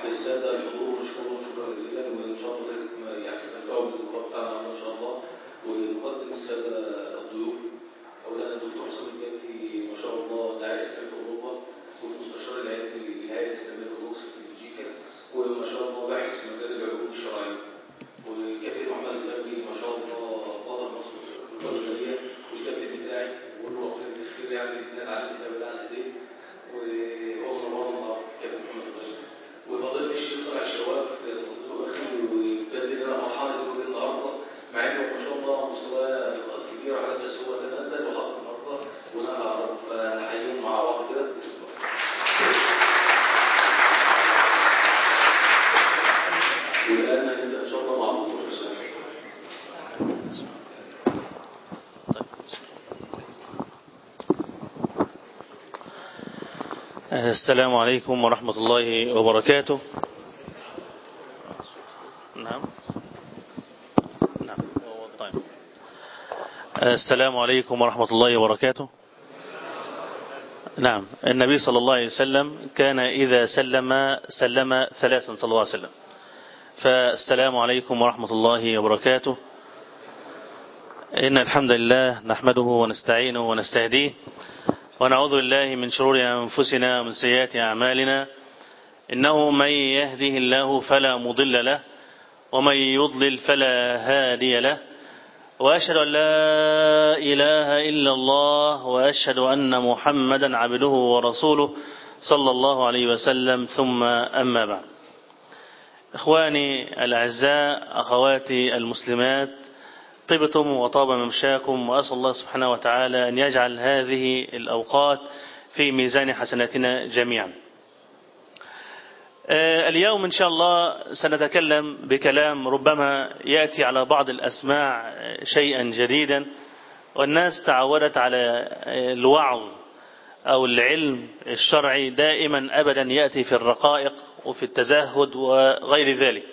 السادة الحضور ونشكرهم شكرا جزيلا وإن شاء الله ذلك يعني سنبدأ باللقاء بتاعنا إن شاء الله ونقدم السادة الضيوف أولا الدكتور حسام الجابري ما شاء الله داعية إسلامي في أوروبا ومستشار العلمي للهيئة الإسلامية في روكس في بلجيكا وما شاء الله باحث في مجال العلوم الشرعية وكابتن محمد الجابري ما شاء الله بطل مصر في القاره الجميع والكابتن بتاعي وقول له ربنا يجزيه خير يعني الاثنين على كتاب الله عز وجل وهو منورنا النهارده كابتن محمد الجابري وفضيله الشيخ صالح الشواف صديقه اخي وبجد لنا مرحله يكون النهارده مع انه ما شاء الله مستواه نقاط كبيره على بس هو تنزل وحط النهارده ونقل على رب فنحييهم مع بعض كده بسم الله والان هنبدا ان شاء الله مع الدكتور حسام السلام عليكم ورحمة الله وبركاته نعم نعم طيب السلام عليكم ورحمة الله وبركاته نعم النبي صلى الله عليه وسلم كان إذا سلم سلم ثلاثا صلى الله عليه وسلم فالسلام عليكم ورحمة الله وبركاته إن الحمد لله نحمده ونستعينه ونستهديه ونعوذ بالله من شرور أنفسنا ومن سيئات أعمالنا إنه من يهده الله فلا مضل له ومن يضلل فلا هادي له وأشهد أن لا إله إلا الله وأشهد أن محمدا عبده ورسوله صلى الله عليه وسلم ثم أما بعد إخواني الأعزاء أخواتي المسلمات طبتم وطاب ممشاكم وأسأل الله سبحانه وتعالى أن يجعل هذه الأوقات في ميزان حسناتنا جميعا اليوم إن شاء الله سنتكلم بكلام ربما يأتي على بعض الأسماع شيئا جديدا والناس تعودت على الوعظ أو العلم الشرعي دائما أبدا يأتي في الرقائق وفي التزهد وغير ذلك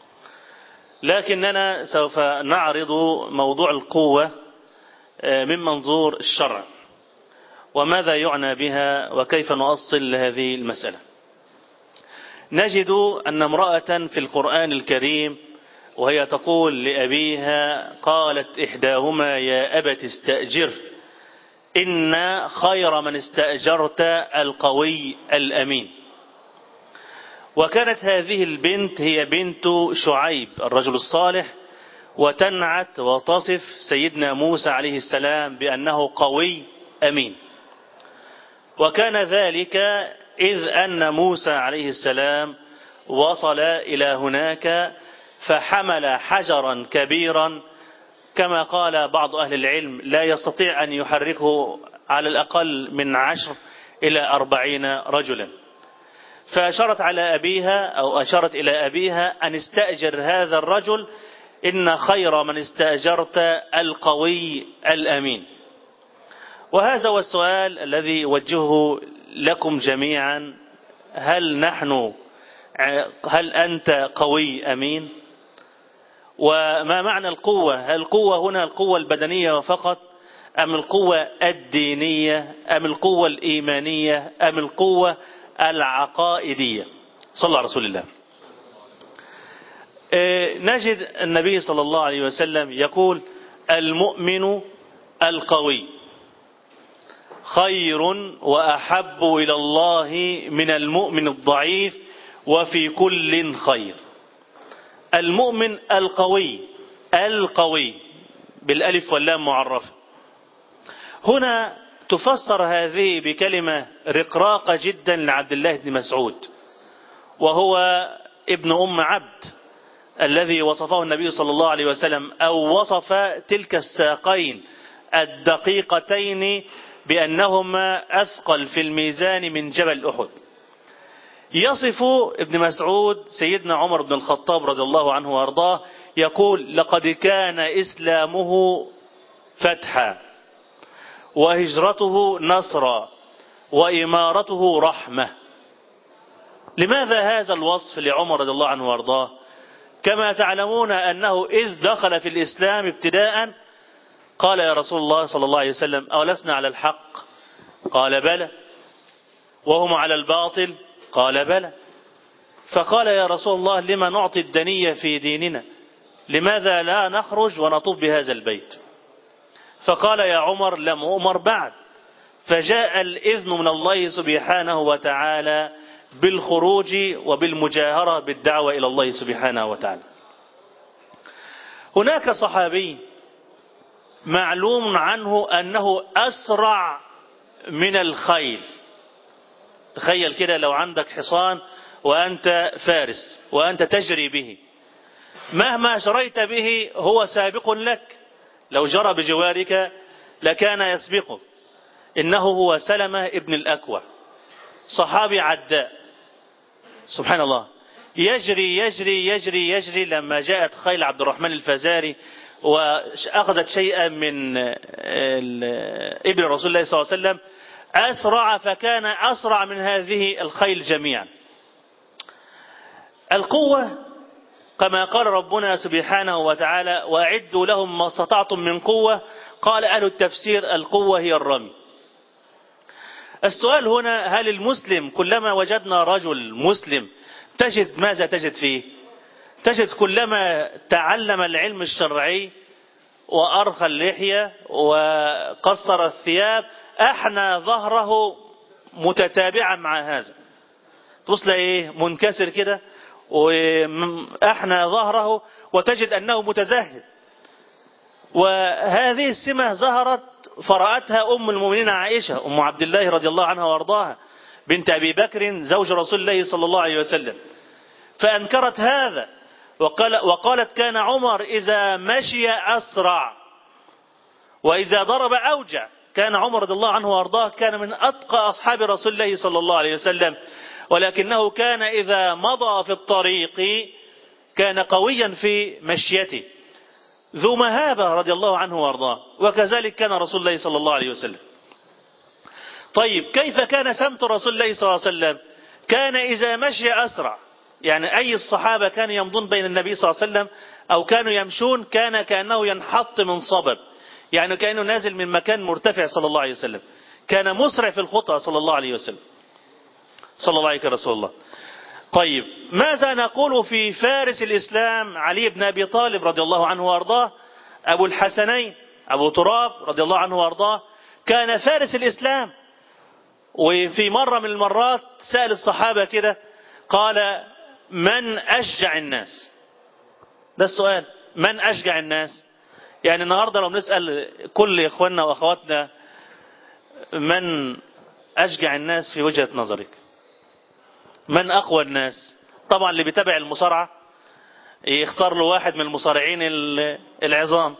لكننا سوف نعرض موضوع القوة من منظور الشرع وماذا يعنى بها وكيف نؤصل لهذه المسألة نجد أن امرأة في القرآن الكريم وهي تقول لأبيها قالت إحداهما يا أبت استأجر إن خير من استأجرت القوي الأمين وكانت هذه البنت هي بنت شعيب الرجل الصالح وتنعت وتصف سيدنا موسى عليه السلام بأنه قوي أمين وكان ذلك إذ أن موسى عليه السلام وصل إلى هناك فحمل حجرا كبيرا كما قال بعض أهل العلم لا يستطيع أن يحركه على الأقل من عشر إلى أربعين رجلا فأشارت على أبيها أو أشارت إلى أبيها أن استأجر هذا الرجل إن خير من استأجرت القوي الأمين وهذا هو السؤال الذي وجهه لكم جميعا هل نحن هل أنت قوي أمين وما معنى القوة هل القوة هنا القوة البدنية فقط أم القوة الدينية أم القوة الإيمانية أم القوة العقائدية صلى على رسول الله نجد النبي صلى الله عليه وسلم يقول المؤمن القوي خير وأحب إلى الله من المؤمن الضعيف وفي كل خير المؤمن القوي القوي بالألف واللام معرفة هنا تفسر هذه بكلمة رقراقة جدا لعبد الله بن مسعود وهو ابن أم عبد الذي وصفه النبي صلى الله عليه وسلم أو وصف تلك الساقين الدقيقتين بأنهما أثقل في الميزان من جبل أحد يصف ابن مسعود سيدنا عمر بن الخطاب رضي الله عنه وارضاه يقول لقد كان إسلامه فتحا وهجرته نصرا وإمارته رحمة لماذا هذا الوصف لعمر رضي الله عنه وارضاه كما تعلمون أنه إذ دخل في الإسلام ابتداء قال يا رسول الله صلى الله عليه وسلم أولسنا على الحق قال بلى وهم على الباطل قال بلى فقال يا رسول الله لما نعطي الدنية في ديننا لماذا لا نخرج ونطوف بهذا البيت فقال يا عمر لم أمر بعد فجاء الإذن من الله سبحانه وتعالى بالخروج وبالمجاهرة بالدعوة إلى الله سبحانه وتعالى هناك صحابي معلوم عنه أنه أسرع من الخيل تخيل كده لو عندك حصان وأنت فارس وأنت تجري به مهما جريت به هو سابق لك لو جرى بجوارك لكان يسبقك إنه هو سلمة ابن الأكوى صحابي عداء سبحان الله يجري يجري يجري يجري لما جاءت خيل عبد الرحمن الفزاري وأخذت شيئا من ابن رسول الله صلى الله عليه وسلم أسرع فكان أسرع من هذه الخيل جميعا القوة كما قال ربنا سبحانه وتعالى وأعدوا لهم ما استطعتم من قوة قال أهل التفسير القوة هي الرمي السؤال هنا هل المسلم كلما وجدنا رجل مسلم تجد ماذا تجد فيه تجد كلما تعلم العلم الشرعي وأرخى اللحية وقصر الثياب أحنى ظهره متتابعا مع هذا تبص ايه منكسر كده وأحنى ظهره وتجد أنه متزهد وهذه السمة ظهرت فرأتها أم المؤمنين عائشة أم عبد الله رضي الله عنها وارضاها بنت أبي بكر زوج رسول الله صلى الله عليه وسلم فأنكرت هذا وقال وقالت كان عمر إذا مشي أسرع وإذا ضرب أوجع كان عمر رضي الله عنه وارضاه كان من أتقى أصحاب رسول الله صلى الله عليه وسلم ولكنه كان إذا مضى في الطريق كان قويا في مشيته ذو مهابة رضي الله عنه وارضاه وكذلك كان رسول الله صلى الله عليه وسلم طيب كيف كان سمت رسول الله صلى الله عليه وسلم كان إذا مشي أسرع يعني أي الصحابة كانوا يمضون بين النبي صلى الله عليه وسلم أو كانوا يمشون كان كأنه ينحط من صبب يعني كأنه نازل من مكان مرتفع صلى الله عليه وسلم كان مسرع في الخطى صلى الله عليه وسلم صلى الله عليه رسول الله طيب ماذا نقول في فارس الإسلام علي بن أبي طالب رضي الله عنه وأرضاه أبو الحسنين أبو تراب رضي الله عنه وأرضاه كان فارس الإسلام وفي مرة من المرات سأل الصحابة كده قال من أشجع الناس ده السؤال من أشجع الناس يعني النهاردة لو نسأل كل إخواننا وأخواتنا من أشجع الناس في وجهة نظرك من أقوى الناس طبعا اللي بيتابع المصارعة يختار له واحد من المصارعين العظام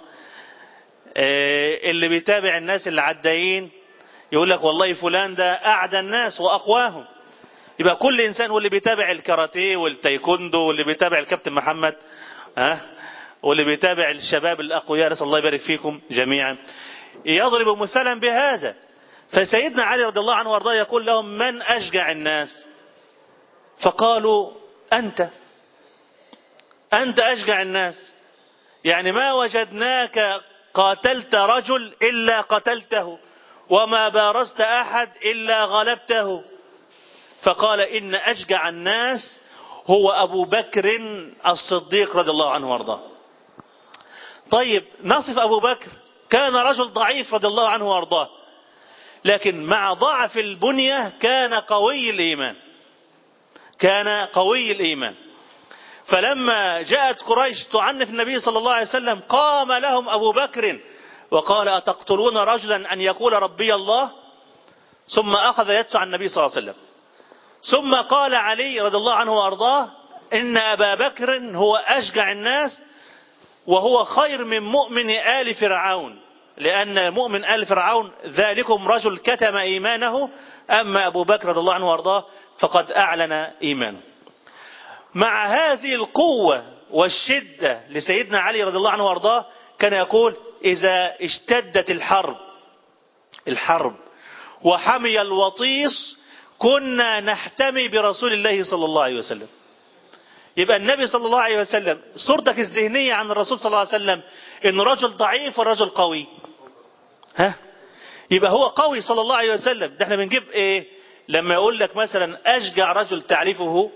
اللي بيتابع الناس اللي عدايين يقول لك والله فلان ده أعدى الناس وأقواهم يبقى كل إنسان واللي بيتابع الكاراتيه والتايكوندو واللي بيتابع الكابتن محمد ها واللي بيتابع الشباب الأقوياء نسأل الله يبارك فيكم جميعا يضرب مثلا بهذا فسيدنا علي رضي الله عنه وارضاه يقول لهم من أشجع الناس فقالوا أنت أنت أشجع الناس يعني ما وجدناك قاتلت رجل إلا قتلته وما بارزت أحد إلا غلبته فقال إن أشجع الناس هو أبو بكر الصديق رضي الله عنه وارضاه طيب نصف أبو بكر كان رجل ضعيف رضي الله عنه وارضاه لكن مع ضعف البنية كان قوي الإيمان كان قوي الإيمان فلما جاءت قريش تعنف النبي صلى الله عليه وسلم قام لهم أبو بكر وقال أتقتلون رجلا أن يقول ربي الله ثم أخذ يدفع النبي صلى الله عليه وسلم ثم قال علي رضي الله عنه وأرضاه إن أبا بكر هو أشجع الناس وهو خير من مؤمن آل فرعون لأن مؤمن آل فرعون ذلكم رجل كتم إيمانه أما أبو بكر رضي الله عنه وأرضاه فقد أعلن إيمانه مع هذه القوة والشدة لسيدنا علي رضي الله عنه وأرضاه كان يقول إذا اشتدت الحرب الحرب وحمي الوطيس كنا نحتمي برسول الله صلى الله عليه وسلم يبقى النبي صلى الله عليه وسلم صورتك الذهنية عن الرسول صلى الله عليه وسلم إن رجل ضعيف ورجل قوي ها يبقى هو قوي صلى الله عليه وسلم ده احنا بنجيب ايه لما يقول لك مثلا أشجع رجل تعرفه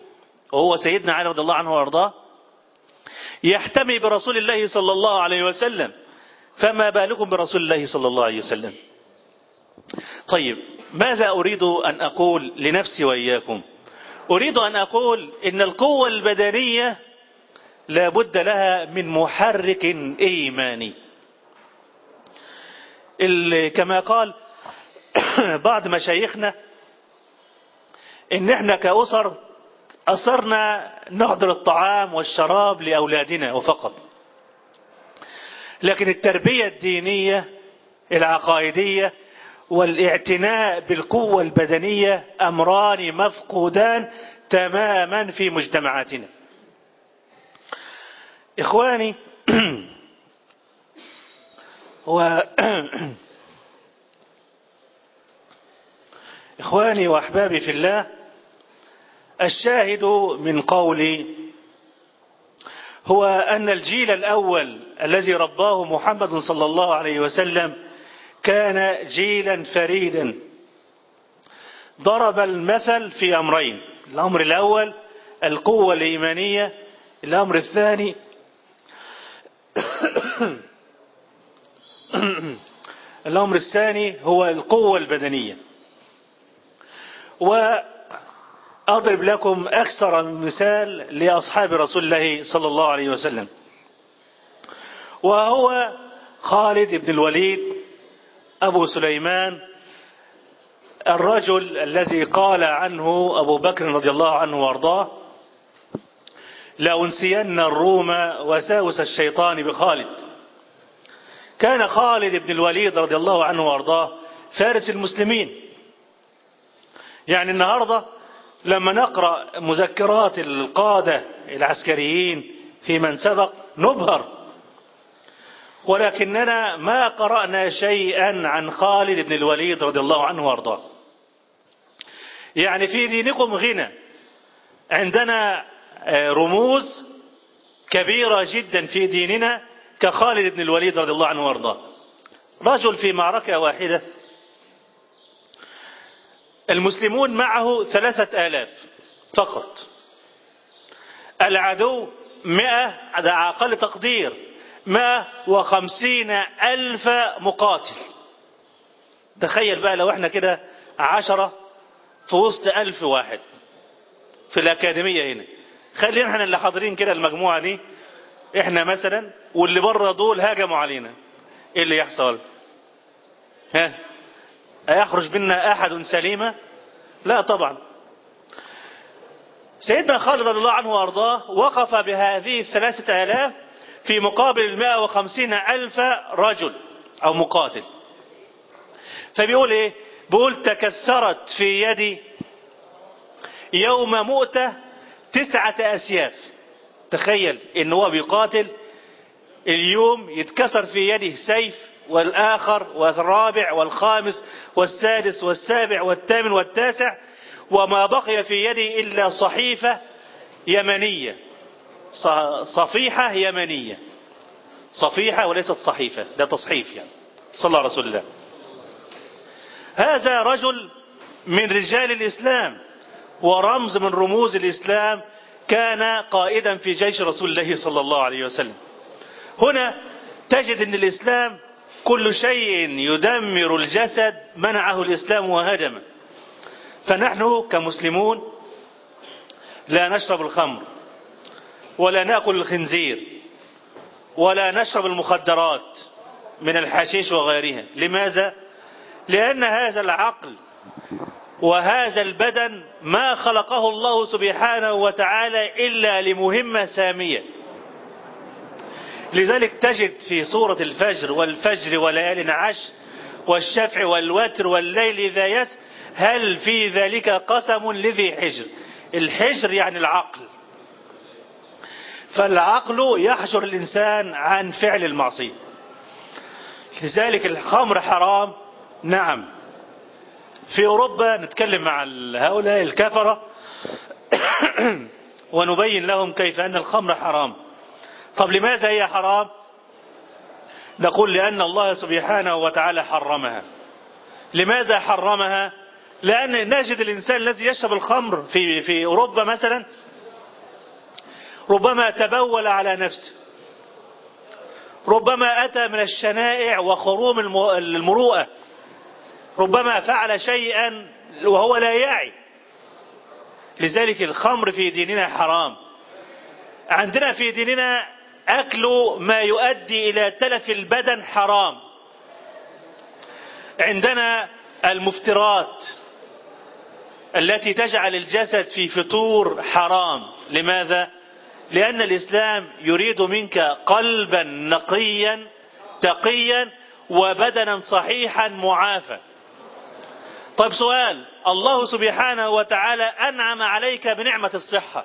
وهو سيدنا علي رضي الله عنه وارضاه يحتمي برسول الله صلى الله عليه وسلم فما بالكم برسول الله صلى الله عليه وسلم طيب ماذا أريد أن أقول لنفسي وإياكم أريد أن أقول إن القوة البدنية لا بد لها من محرك إيماني كما قال بعض مشايخنا إن إحنا كأسر أصرنا نحضر الطعام والشراب لأولادنا وفقط لكن التربية الدينية العقائدية والاعتناء بالقوة البدنية أمران مفقودان تماما في مجتمعاتنا إخواني و إخواني وأحبابي في الله الشاهد من قولي هو أن الجيل الأول الذي رباه محمد صلى الله عليه وسلم كان جيلا فريدا ضرب المثل في أمرين الأمر الأول القوة الإيمانية الأمر الثاني الأمر الثاني هو القوة البدنية وأضرب لكم أكثر من مثال لأصحاب رسول الله صلى الله عليه وسلم وهو خالد بن الوليد أبو سليمان الرجل الذي قال عنه أبو بكر رضي الله عنه وارضاه لأنسين الروم وساوس الشيطان بخالد كان خالد بن الوليد رضي الله عنه وارضاه فارس المسلمين يعني النهاردة لما نقرأ مذكرات القادة العسكريين في من سبق نبهر ولكننا ما قرأنا شيئا عن خالد بن الوليد رضي الله عنه وارضاه يعني في دينكم غنى عندنا رموز كبيرة جدا في ديننا كخالد بن الوليد رضي الله عنه وارضاه رجل في معركة واحدة المسلمون معه ثلاثة آلاف فقط العدو مئة على أقل تقدير مئة وخمسين ألف مقاتل تخيل بقى لو احنا كده عشرة في وسط ألف واحد في الأكاديمية هنا خلينا احنا اللي حاضرين كده المجموعة دي احنا مثلا واللي بره دول هاجموا علينا ايه اللي يحصل ها أيخرج منا أحد سليمة لا طبعا سيدنا خالد رضي الله عنه وأرضاه وقف بهذه الثلاثة آلاف في مقابل المائة وخمسين ألف رجل أو مقاتل فبيقول إيه بيقول تكسرت في يدي يوم مؤتة تسعة أسياف تخيل إن هو بيقاتل اليوم يتكسر في يده سيف والآخر والرابع والخامس والسادس والسابع والثامن والتاسع وما بقي في يدي إلا صحيفة يمنية صفيحة يمنية صفيحة وليست صحيفة ده تصحيف يعني صلى الله رسول الله هذا رجل من رجال الإسلام ورمز من رموز الإسلام كان قائدا في جيش رسول الله صلى الله عليه وسلم هنا تجد أن الإسلام كل شيء يدمر الجسد منعه الإسلام وهدمه فنحن كمسلمون لا نشرب الخمر ولا نأكل الخنزير ولا نشرب المخدرات من الحشيش وغيرها لماذا؟ لأن هذا العقل وهذا البدن ما خلقه الله سبحانه وتعالى إلا لمهمة سامية لذلك تجد في سورة الفجر والفجر وليال عشر والشفع والوتر والليل إذا يسر هل في ذلك قسم لذي حجر الحجر يعني العقل فالعقل يحجر الإنسان عن فعل المعصية لذلك الخمر حرام نعم في أوروبا نتكلم مع هؤلاء الكفرة ونبين لهم كيف أن الخمر حرام طب لماذا هي حرام نقول لأن الله سبحانه وتعالى حرمها لماذا حرمها لأن نجد الإنسان الذي يشرب الخمر في, في أوروبا مثلا ربما تبول على نفسه ربما أتى من الشنائع وخروم المروءة ربما فعل شيئا وهو لا يعي لذلك الخمر في ديننا حرام عندنا في ديننا أكل ما يؤدي إلى تلف البدن حرام عندنا المفترات التي تجعل الجسد في فطور حرام لماذا؟ لأن الإسلام يريد منك قلبا نقيا تقيا وبدنا صحيحا معافى طيب سؤال الله سبحانه وتعالى أنعم عليك بنعمة الصحة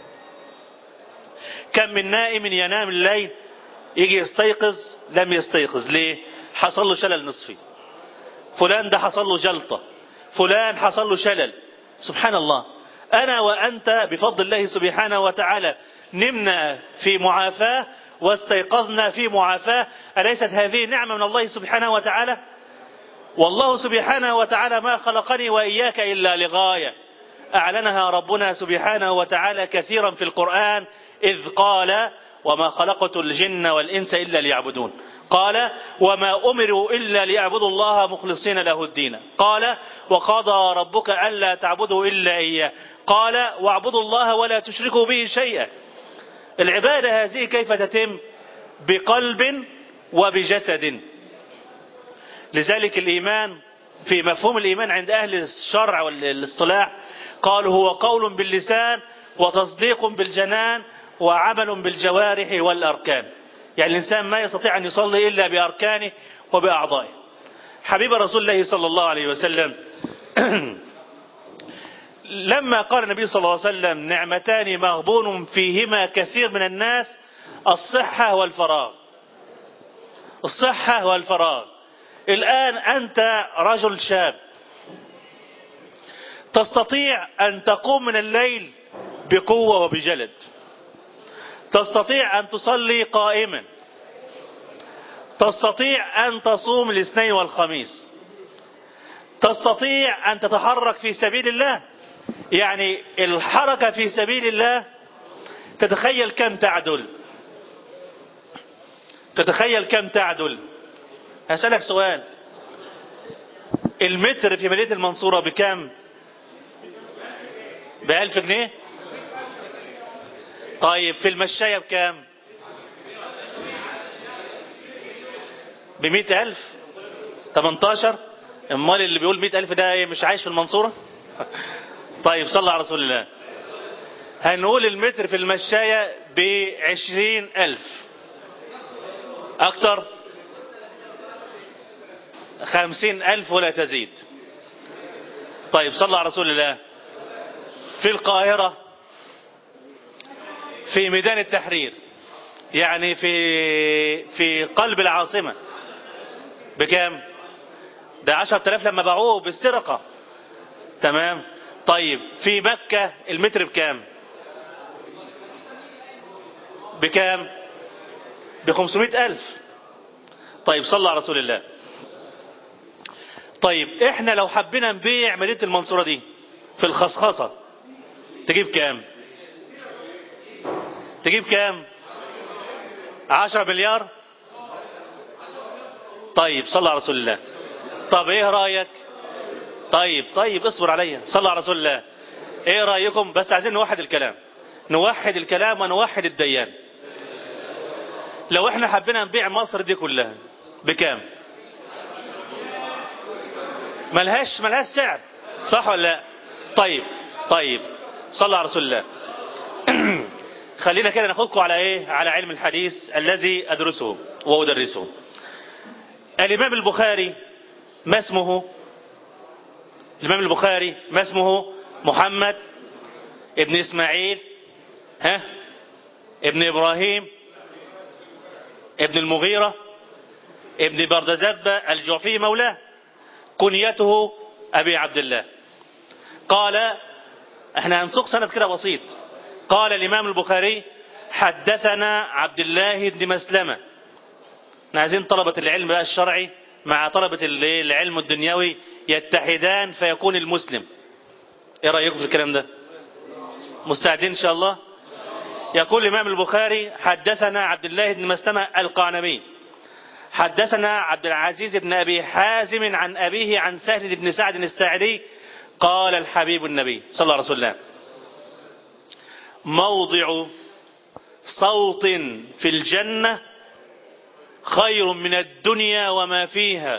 كم من نائم ينام الليل يجي يستيقظ لم يستيقظ ليه حصل له شلل نصفي فلان ده حصل له جلطة فلان حصل له شلل سبحان الله أنا وأنت بفضل الله سبحانه وتعالى نمنا في معافاة واستيقظنا في معافاة أليست هذه نعمة من الله سبحانه وتعالى والله سبحانه وتعالى ما خلقني وإياك إلا لغاية أعلنها ربنا سبحانه وتعالى كثيرا في القرآن إذ قال وما خلقت الجن والإنس إلا ليعبدون قال وما أمروا إلا ليعبدوا الله مخلصين له الدين قال وقضى ربك ألا تعبدوا إلا إياه قال واعبدوا الله ولا تشركوا به شيئا العبادة هذه كيف تتم بقلب وبجسد لذلك الإيمان في مفهوم الإيمان عند أهل الشرع والاصطلاح قالوا هو قول باللسان وتصديق بالجنان وعمل بالجوارح والأركان يعني الإنسان ما يستطيع أن يصلي إلا بأركانه وبأعضائه حبيب رسول الله صلى الله عليه وسلم لما قال النبي صلى الله عليه وسلم نعمتان مغبون فيهما كثير من الناس الصحة والفراغ الصحة والفراغ الآن أنت رجل شاب تستطيع أن تقوم من الليل بقوة وبجلد تستطيع أن تصلي قائما تستطيع أن تصوم الاثنين والخميس تستطيع أن تتحرك في سبيل الله يعني الحركة في سبيل الله تتخيل كم تعدل تتخيل كم تعدل هسألك سؤال المتر في مدينة المنصورة بكام بألف جنيه طيب في المشاية بكام بمئة ألف تمنتاشر امال اللي بيقول مئة ألف ده ايه مش عايش في المنصورة طيب صلى على رسول الله هنقول المتر في المشاية بعشرين ألف أكتر خمسين ألف ولا تزيد طيب صلى على رسول الله في القاهرة في ميدان التحرير يعني في في قلب العاصمة بكام ده عشر تلاف لما باعوه بالسرقة تمام طيب في مكة المتر بكام بكام بخمسمائة ألف طيب صلى على رسول الله طيب احنا لو حبينا نبيع مدينة المنصورة دي في الخصخصة تجيب كام تجيب كام عشرة مليار طيب صلى على رسول الله طب ايه رأيك طيب طيب اصبر عليا صلى على رسول الله ايه رأيكم بس عايزين نوحد الكلام نوحد الكلام ونوحد الديان لو احنا حبينا نبيع مصر دي كلها بكام ملهاش ملهاش سعر صح ولا لا طيب طيب صلى على رسول الله خلينا كده ناخدكم على ايه على علم الحديث الذي ادرسه وادرسه الامام البخاري ما اسمه الامام البخاري ما اسمه محمد ابن اسماعيل ها ابن ابراهيم ابن المغيرة ابن بردزبة الجعفي مولاه كنيته ابي عبد الله قال احنا هنسوق سند كده بسيط قال الامام البخاري حدثنا عبد الله بن مسلمة احنا عايزين طلبة العلم بقى الشرعي مع طلبة العلم الدنيوي يتحدان فيكون المسلم ايه رأيكم في الكلام ده مستعدين ان شاء الله يقول الإمام البخاري حدثنا عبد الله بن مسلمة القعنبي حدثنا عبد العزيز بن أبي حازم عن أبيه عن سهل بن سعد الساعدي قال الحبيب النبي صلى الله عليه وسلم موضع صوت في الجنة خير من الدنيا وما فيها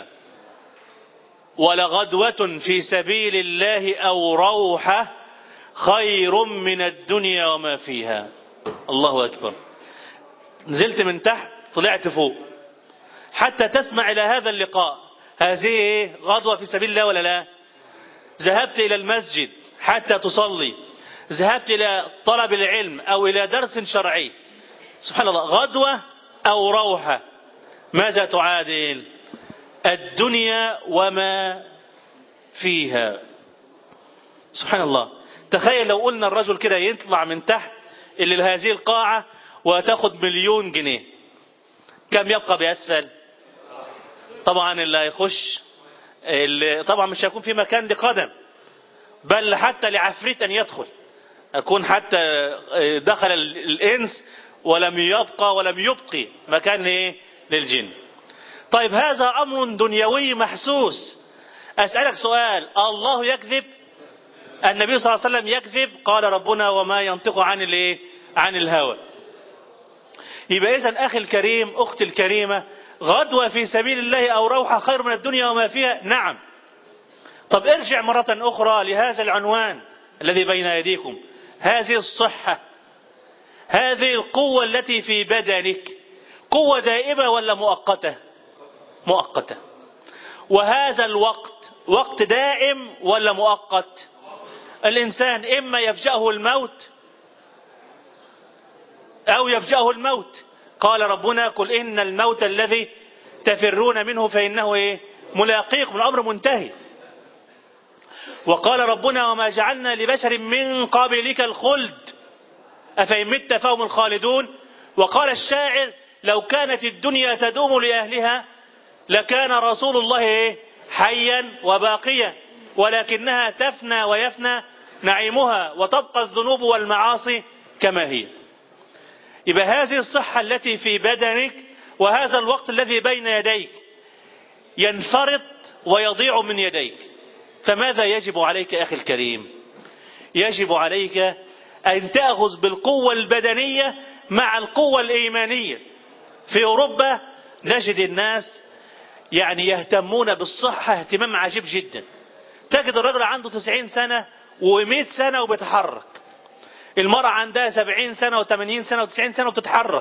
ولغدوة في سبيل الله أو روحة خير من الدنيا وما فيها الله أكبر نزلت من تحت طلعت فوق حتى تسمع إلى هذا اللقاء هذه غدوة في سبيل الله ولا لا ذهبت إلى المسجد حتى تصلي ذهبت إلى طلب العلم أو إلى درس شرعي سبحان الله غدوة أو روحة ماذا تعادل الدنيا وما فيها سبحان الله تخيل لو قلنا الرجل كده يطلع من تحت اللي لهذه القاعة وتاخد مليون جنيه كم يبقى بأسفل طبعا اللي هيخش اللي طبعا مش هيكون في مكان لقدم بل حتى لعفريت أن يدخل أكون حتى دخل الإنس ولم يبقى ولم يبقي مكان إيه للجن طيب هذا أمر دنيوي محسوس أسألك سؤال الله يكذب النبي صلى الله عليه وسلم يكذب قال ربنا وما ينطق عن الايه عن الهوى يبقى إذا أخي الكريم أختي الكريمة غدوة في سبيل الله أو روحة خير من الدنيا وما فيها نعم طب ارجع مرة أخرى لهذا العنوان الذي بين يديكم هذه الصحة هذه القوة التي في بدنك قوة دائمة ولا مؤقتة مؤقتة وهذا الوقت وقت دائم ولا مؤقت الإنسان إما يفجأه الموت أو يفجأه الموت قال ربنا قل إن الموت الذي تفرون منه فإنه إيه ملاقيكم الأمر منتهي وقال ربنا وما جعلنا لبشر من قبلك الخلد أفإن مت فهم الخالدون وقال الشاعر لو كانت الدنيا تدوم لأهلها لكان رسول الله إيه حيا وباقيا ولكنها تفنى ويفنى نعيمها وتبقى الذنوب والمعاصي كما هي يبقى هذه الصحة التي في بدنك وهذا الوقت الذي بين يديك ينفرط ويضيع من يديك فماذا يجب عليك أخي الكريم يجب عليك أن تأخذ بالقوة البدنية مع القوة الإيمانية في أوروبا نجد الناس يعني يهتمون بالصحة اهتمام عجيب جدا تجد الرجل عنده 90 سنة و100 سنة وبيتحرك المرأة عندها 70 سنة و80 سنة و90 سنة وبتتحرك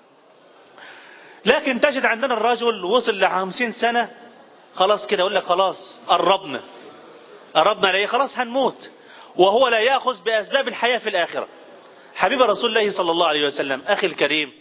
لكن تجد عندنا الرجل وصل ل 50 سنة خلاص كده يقول لك خلاص قربنا قربنا ليه خلاص هنموت وهو لا يأخذ بأسباب الحياة في الآخرة حبيب رسول الله صلى الله عليه وسلم أخي الكريم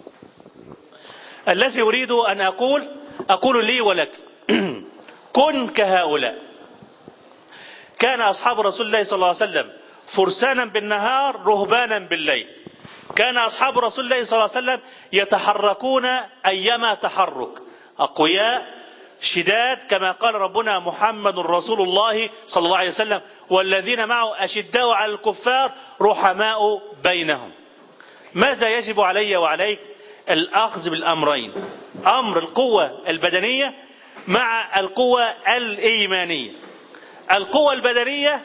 الذي أريد أن أقول أقول لي ولك كن كهؤلاء كان أصحاب رسول الله صلى الله عليه وسلم فرسانا بالنهار رهبانا بالليل كان أصحاب رسول الله صلى الله عليه وسلم يتحركون أيما تحرك أقوياء شداد كما قال ربنا محمد رسول الله صلى الله عليه وسلم والذين معه أشداء على الكفار رحماء بينهم ماذا يجب علي وعليك الأخذ بالأمرين أمر القوة البدنية مع القوة الإيمانية القوة البدنية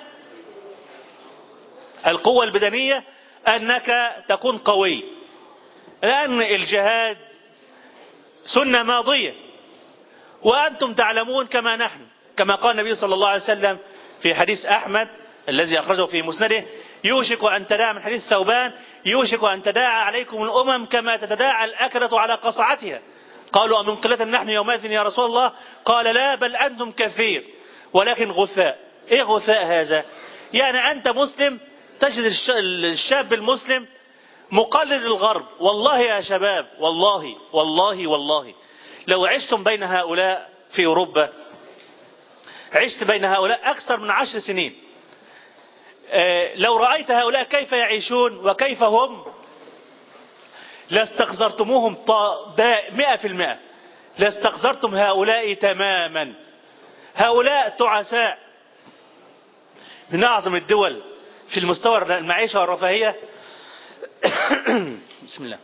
القوة البدنية أنك تكون قوي لأن الجهاد سنة ماضية وأنتم تعلمون كما نحن كما قال النبي صلى الله عليه وسلم في حديث أحمد الذي أخرجه في مسنده يوشك أن تداعى من حديث ثوبان يوشك أن تداعى عليكم الأمم كما تتداعى الأكلة على قصعتها قالوا أمن قلة نحن يومئذ يا رسول الله قال لا بل أنتم كثير ولكن غثاء إيه غثاء هذا يعني أنت مسلم تجد الشاب المسلم مقلد الغرب والله يا شباب والله والله والله لو عشتم بين هؤلاء في أوروبا عشت بين هؤلاء أكثر من عشر سنين لو رأيت هؤلاء كيف يعيشون وكيف هم لاستخزرتموهم مئة في المئة لاستخزرتم هؤلاء تماما هؤلاء تعساء من أعظم الدول في المستوى المعيشة والرفاهية بسم الله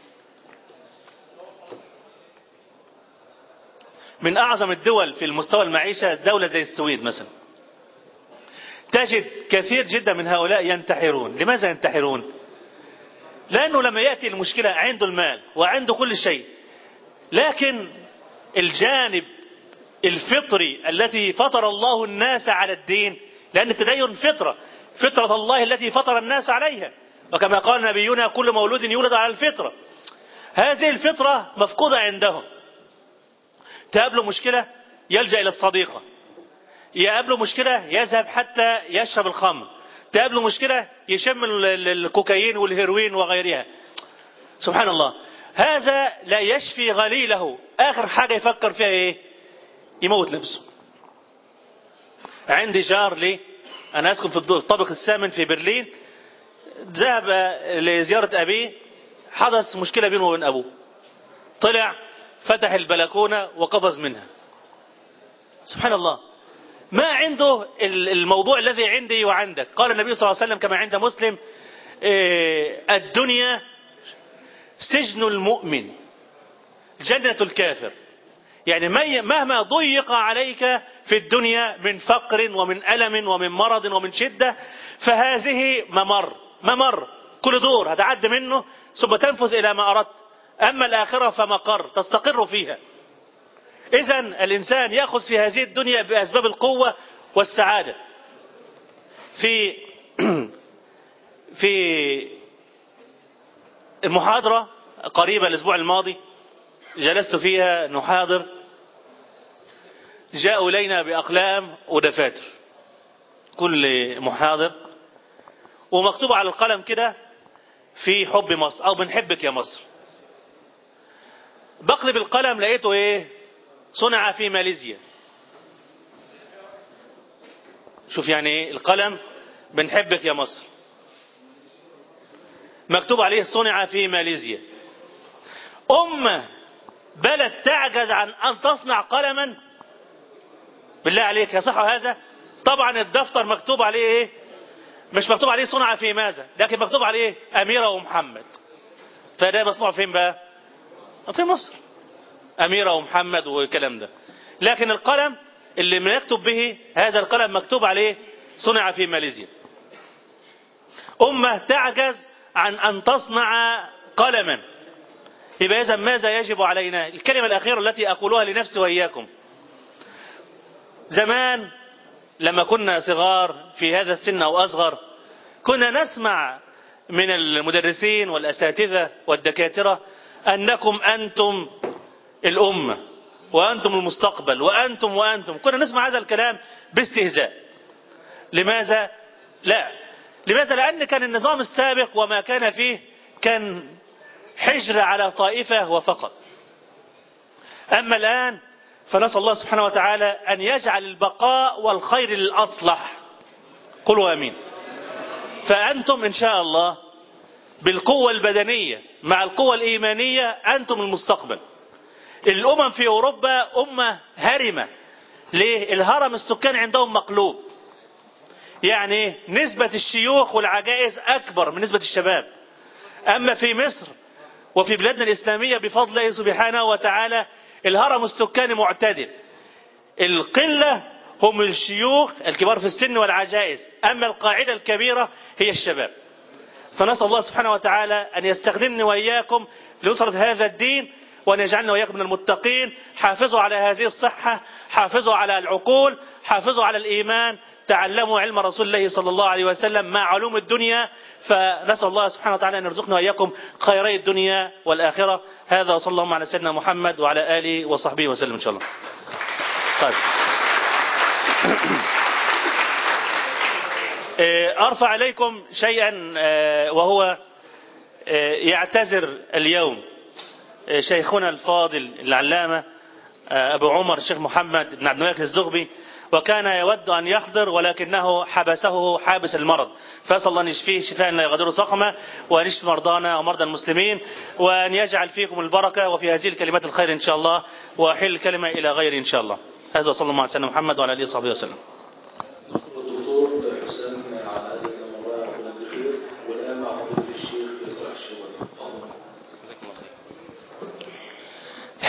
من أعظم الدول في المستوى المعيشة دولة زي السويد مثلا تجد كثير جدا من هؤلاء ينتحرون لماذا ينتحرون لأنه لما يأتي المشكلة عنده المال وعنده كل شيء لكن الجانب الفطري التي فطر الله الناس على الدين لأن التدين فطرة فطرة الله التي فطر الناس عليها وكما قال نبينا كل مولود يولد على الفطرة هذه الفطرة مفقودة عندهم تقابله مشكلة يلجأ إلى الصديقة يقابله مشكلة يذهب حتى يشرب الخمر تقابله مشكلة يشم ال- ال- الكوكايين والهيروين وغيرها سبحان الله هذا لا يشفي غليله آخر حاجة يفكر فيها إيه يموت نفسه عندي جار لي أنا أسكن في الدور- الطابق الثامن في برلين ذهب لزيارة أبيه حدث مشكلة بينه وبين أبوه طلع فتح البلكونة وقفز منها سبحان الله ما عنده ال- الموضوع الذي عندي وعندك قال النبي صلى الله عليه وسلم كما عند مسلم إيه، الدنيا سجن المؤمن جنة الكافر يعني مي- مهما ضيق عليك في الدنيا من فقر ومن ألم ومن مرض ومن شدة فهذه ممر ممر كل دور هتعد منه ثم تنفذ إلى ما أردت أما الآخرة فمقر تستقر فيها إذا الإنسان يأخذ في هذه الدنيا بأسباب القوة والسعادة في في المحاضرة قريبة الأسبوع الماضي جلست فيها نحاضر جاءوا إلينا بأقلام ودفاتر كل محاضر ومكتوب على القلم كده في حب مصر أو بنحبك يا مصر بقلب القلم لقيته ايه صنع في ماليزيا شوف يعني ايه القلم بنحبك يا مصر مكتوب عليه صنع في ماليزيا أمة بلد تعجز عن أن تصنع قلما بالله عليك يصح هذا طبعا الدفتر مكتوب عليه ايه مش مكتوب عليه صنع في ماذا لكن مكتوب عليه أميرة ومحمد فده مصنوع فين بقى في مصر أميرة ومحمد والكلام ده لكن القلم اللي ما يكتب به هذا القلم مكتوب عليه صنع في ماليزيا أمة تعجز عن أن تصنع قلما يبقى إذا ماذا يجب علينا الكلمة الأخيرة التي أقولها لنفسي وإياكم زمان لما كنا صغار في هذا السن أو أصغر كنا نسمع من المدرسين والأساتذة والدكاترة أنكم أنتم الأمة وأنتم المستقبل وأنتم وأنتم كنا نسمع هذا الكلام باستهزاء لماذا؟ لا لماذا؟ لأن كان النظام السابق وما كان فيه كان حجر على طائفة وفقط أما الآن فنسأل الله سبحانه وتعالى أن يجعل البقاء والخير للأصلح قلوا أمين فأنتم إن شاء الله بالقوة البدنية مع القوة الإيمانية أنتم المستقبل الأمم في أوروبا أمة هرمة ليه؟ الهرم السكان عندهم مقلوب يعني نسبة الشيوخ والعجائز أكبر من نسبة الشباب أما في مصر وفي بلادنا الإسلامية بفضل الله سبحانه وتعالى الهرم السكاني معتدل القلة هم الشيوخ الكبار في السن والعجائز أما القاعدة الكبيرة هي الشباب فنسأل الله سبحانه وتعالى أن يستخدمني وإياكم لنصرة هذا الدين وأن يجعلنا وإياكم من المتقين حافظوا على هذه الصحة حافظوا على العقول حافظوا على الإيمان تعلموا علم رسول الله صلى الله عليه وسلم مع علوم الدنيا فنسأل الله سبحانه وتعالى أن يرزقنا وإياكم خيري الدنيا والآخرة هذا وصلى الله على سيدنا محمد وعلى آله وصحبه وسلم إن شاء الله طيب أرفع عليكم شيئا وهو يعتذر اليوم شيخنا الفاضل العلامة أبو عمر الشيخ محمد بن عبد الملك الزغبي وكان يود أن يحضر ولكنه حبسه حابس المرض فأسأل الله أن يشفيه شفاء لا يغادر سقما وأن يشفي مرضانا ومرضى المسلمين وأن يجعل فيكم البركة وفي هذه الكلمات الخير إن شاء الله وأحل الكلمة إلى غير إن شاء الله هذا صلى الله عليه وسلم محمد وعلى آله وصحبه وسلم الدكتور حسام على هذا الموضوع والذخير والآن مع فضيلة الشيخ إسرائيل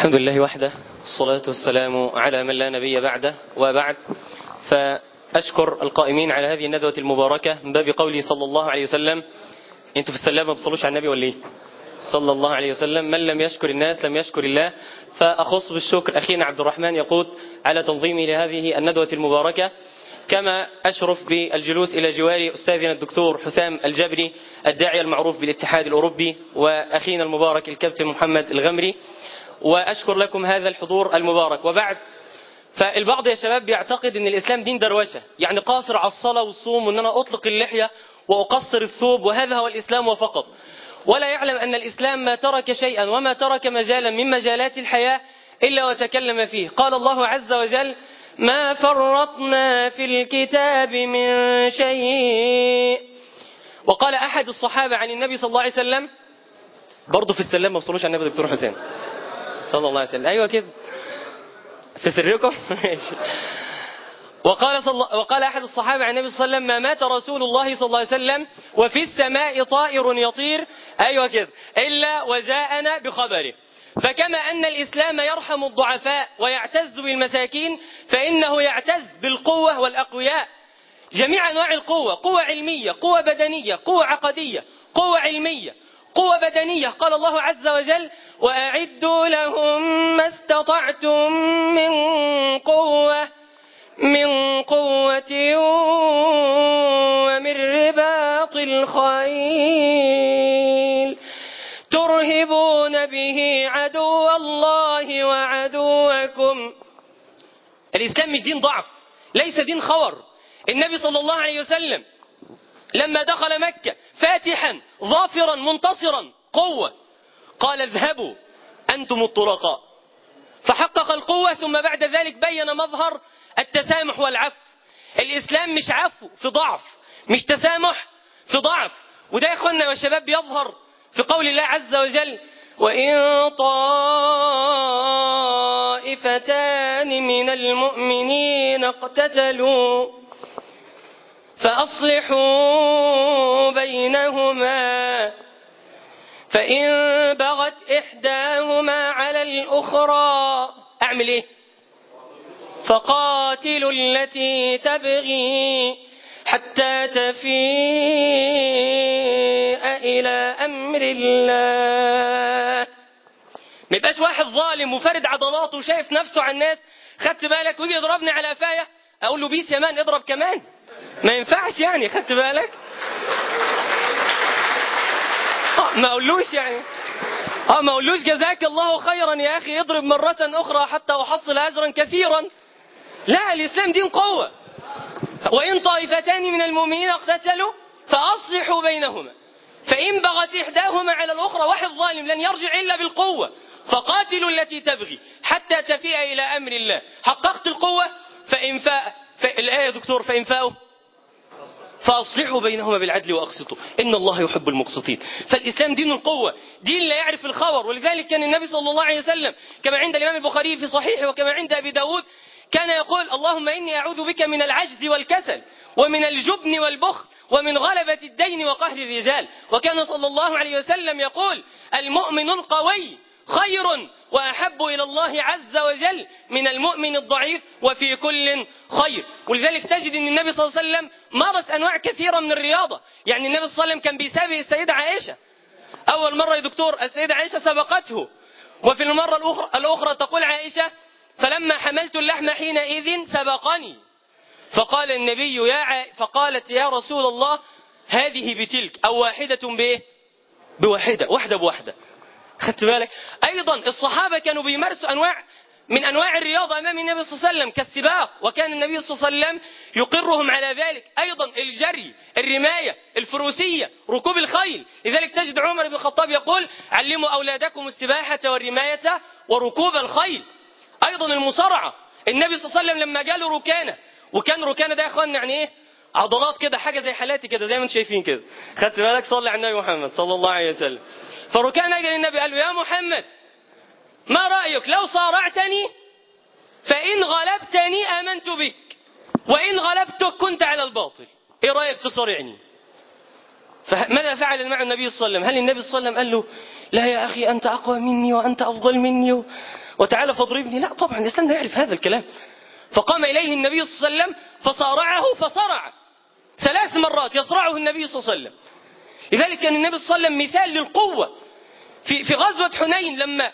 الحمد لله وحده الصلاة والسلام على من لا نبي بعده وبعد فأشكر القائمين على هذه الندوة المباركة من باب قوله صلى الله عليه وسلم انتوا في السلام ما بتصلوش على النبي ولا ايه صلى الله عليه وسلم من لم يشكر الناس لم يشكر الله فأخص بالشكر أخينا عبد الرحمن يقود على تنظيمي لهذه الندوة المباركة كما أشرف بالجلوس إلى جوار أستاذنا الدكتور حسام الجبري الداعية المعروف بالاتحاد الأوروبي وأخينا المبارك الكابتن محمد الغمري وأشكر لكم هذا الحضور المبارك وبعد فالبعض يا شباب بيعتقد ان الاسلام دين دروشه يعني قاصر على الصلاه والصوم وان انا اطلق اللحيه واقصر الثوب وهذا هو الاسلام وفقط ولا يعلم ان الاسلام ما ترك شيئا وما ترك مجالا من مجالات الحياه الا وتكلم فيه قال الله عز وجل ما فرطنا في الكتاب من شيء وقال احد الصحابه عن النبي صلى الله عليه وسلم برضه في السلام ما بصلوش على النبي دكتور حسين صلى الله عليه وسلم ايوه كده في سركم ماشي. وقال صل... وقال احد الصحابه عن النبي صلى الله عليه وسلم ما مات رسول الله صلى الله عليه وسلم وفي السماء طائر يطير ايوه كده الا وجاءنا بخبره فكما ان الاسلام يرحم الضعفاء ويعتز بالمساكين فانه يعتز بالقوه والاقوياء جميع انواع القوه قوه علميه قوه بدنيه قوه عقديه قوه علميه قوة بدنية قال الله عز وجل وأعدوا لهم ما استطعتم من قوة من قوة ومن رباط الخيل ترهبون به عدو الله وعدوكم الإسلام مش دين ضعف ليس دين خور النبي صلى الله عليه وسلم لما دخل مكة فاتحا ظافرا منتصرا قوة قال اذهبوا أنتم الطلقاء فحقق القوة ثم بعد ذلك بين مظهر التسامح والعفو الإسلام مش عفو في ضعف مش تسامح في ضعف وده يا اخوانا والشباب بيظهر في قول الله عز وجل وإن طائفتان من المؤمنين اقتتلوا فأصلحوا بينهما فإن بغت إحداهما على الأخرى أعمل إيه فقاتلوا التي تبغي حتى تفيء إلى أمر الله ما يبقاش واحد ظالم وفارد عضلاته وشايف نفسه على الناس خدت بالك ويجي يضربني على قفايا اقول له بيس يا مان اضرب كمان ما ينفعش يعني خدت بالك اه ما اقولوش يعني اه ما اقولوش جزاك الله خيرا يا اخي اضرب مرة اخرى حتى احصل اجرا كثيرا لا الاسلام دين قوة وان طائفتان من المؤمنين اقتتلوا فاصلحوا بينهما فان بغت احداهما على الاخرى واحد ظالم لن يرجع الا بالقوة فقاتلوا التي تبغي حتى تفيء الى امر الله حققت القوة فان فاء الايه يا دكتور فان فاءوا فأصلحوا بينهما بالعدل وأقسطوا إن الله يحب المقسطين فالإسلام دين القوة دين لا يعرف الخور ولذلك كان النبي صلى الله عليه وسلم كما عند الإمام البخاري في صحيحه وكما عند أبي داود كان يقول اللهم إني أعوذ بك من العجز والكسل ومن الجبن والبخل ومن غلبة الدين وقهر الرجال وكان صلى الله عليه وسلم يقول المؤمن القوي خير وأحب إلى الله عز وجل من المؤمن الضعيف وفي كل خير ولذلك تجد أن النبي صلى الله عليه وسلم مارس أنواع كثيرة من الرياضة يعني النبي صلى الله عليه وسلم كان بيسابق السيدة عائشة أول مرة يا دكتور السيدة عائشة سبقته وفي المرة الأخرى, الأخرى تقول عائشة فلما حملت اللحم حينئذ سبقني فقال النبي يا ع... فقالت يا رسول الله هذه بتلك أو واحدة بإيه بواحدة واحدة بواحدة خدت بالك ايضا الصحابه كانوا بيمارسوا انواع من انواع الرياضه امام النبي صلى الله عليه وسلم كالسباق وكان النبي صلى الله عليه وسلم يقرهم على ذلك ايضا الجري الرمايه الفروسيه ركوب الخيل لذلك تجد عمر بن الخطاب يقول علموا اولادكم السباحه والرمايه وركوب الخيل ايضا المصارعه النبي صلى الله عليه وسلم لما جاله ركانه وكان ركانه ده يا اخوان يعني ايه عضلات كده حاجه زي حالاتي كده زي ما انتم شايفين كده خدت بالك صلي على النبي محمد صلى الله عليه وسلم فركان اجل النبي قال له يا محمد ما رايك لو صارعتني فان غلبتني امنت بك وان غلبتك كنت على الباطل ايه رايك تصارعني فماذا فعل مع النبي صلى الله عليه وسلم هل النبي صلى الله عليه وسلم قال له لا يا اخي انت اقوى مني وانت افضل مني وتعالى فاضربني لا طبعا الإسلام لا يعرف هذا الكلام فقام إليه النبي صلى الله عليه وسلم فصارعه فصرع ثلاث مرات يصرعه النبي صلى الله عليه وسلم لذلك كان النبي صلى الله عليه وسلم مثال للقوة في في غزوة حنين لما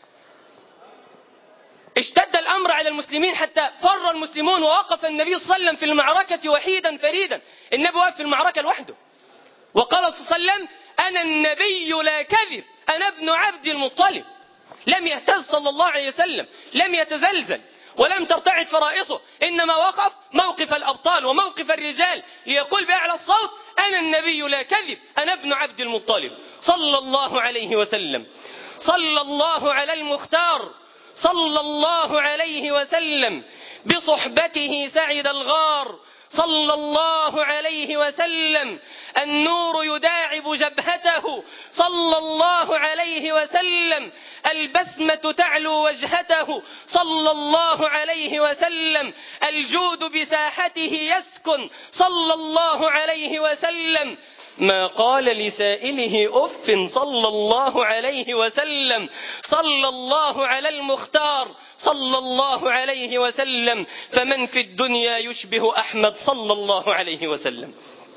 اشتد الأمر على المسلمين حتى فر المسلمون ووقف النبي صلى الله عليه وسلم في المعركة وحيدا فريدا النبي واقف في المعركة لوحده وقال صلى الله عليه وسلم أنا النبي لا كذب أنا ابن عبد المطلب لم يهتز صلى الله عليه وسلم لم يتزلزل ولم ترتعد فرائصه إنما وقف موقف الأبطال وموقف الرجال ليقول بأعلى الصوت أنا النبي لا كذب أنا ابن عبد المطلب صلى الله عليه وسلم صلى الله على المختار صلى الله عليه وسلم بصحبته سعد الغار صلى الله عليه وسلم النور يداعب جبهته صلى الله عليه وسلم البسمة تعلو وجهته صلى الله عليه وسلم الجود بساحته يسكن صلى الله عليه وسلم ما قال لسائله أف صلى الله عليه وسلم صلى الله على المختار صلى الله عليه وسلم فمن في الدنيا يشبه أحمد صلى الله عليه وسلم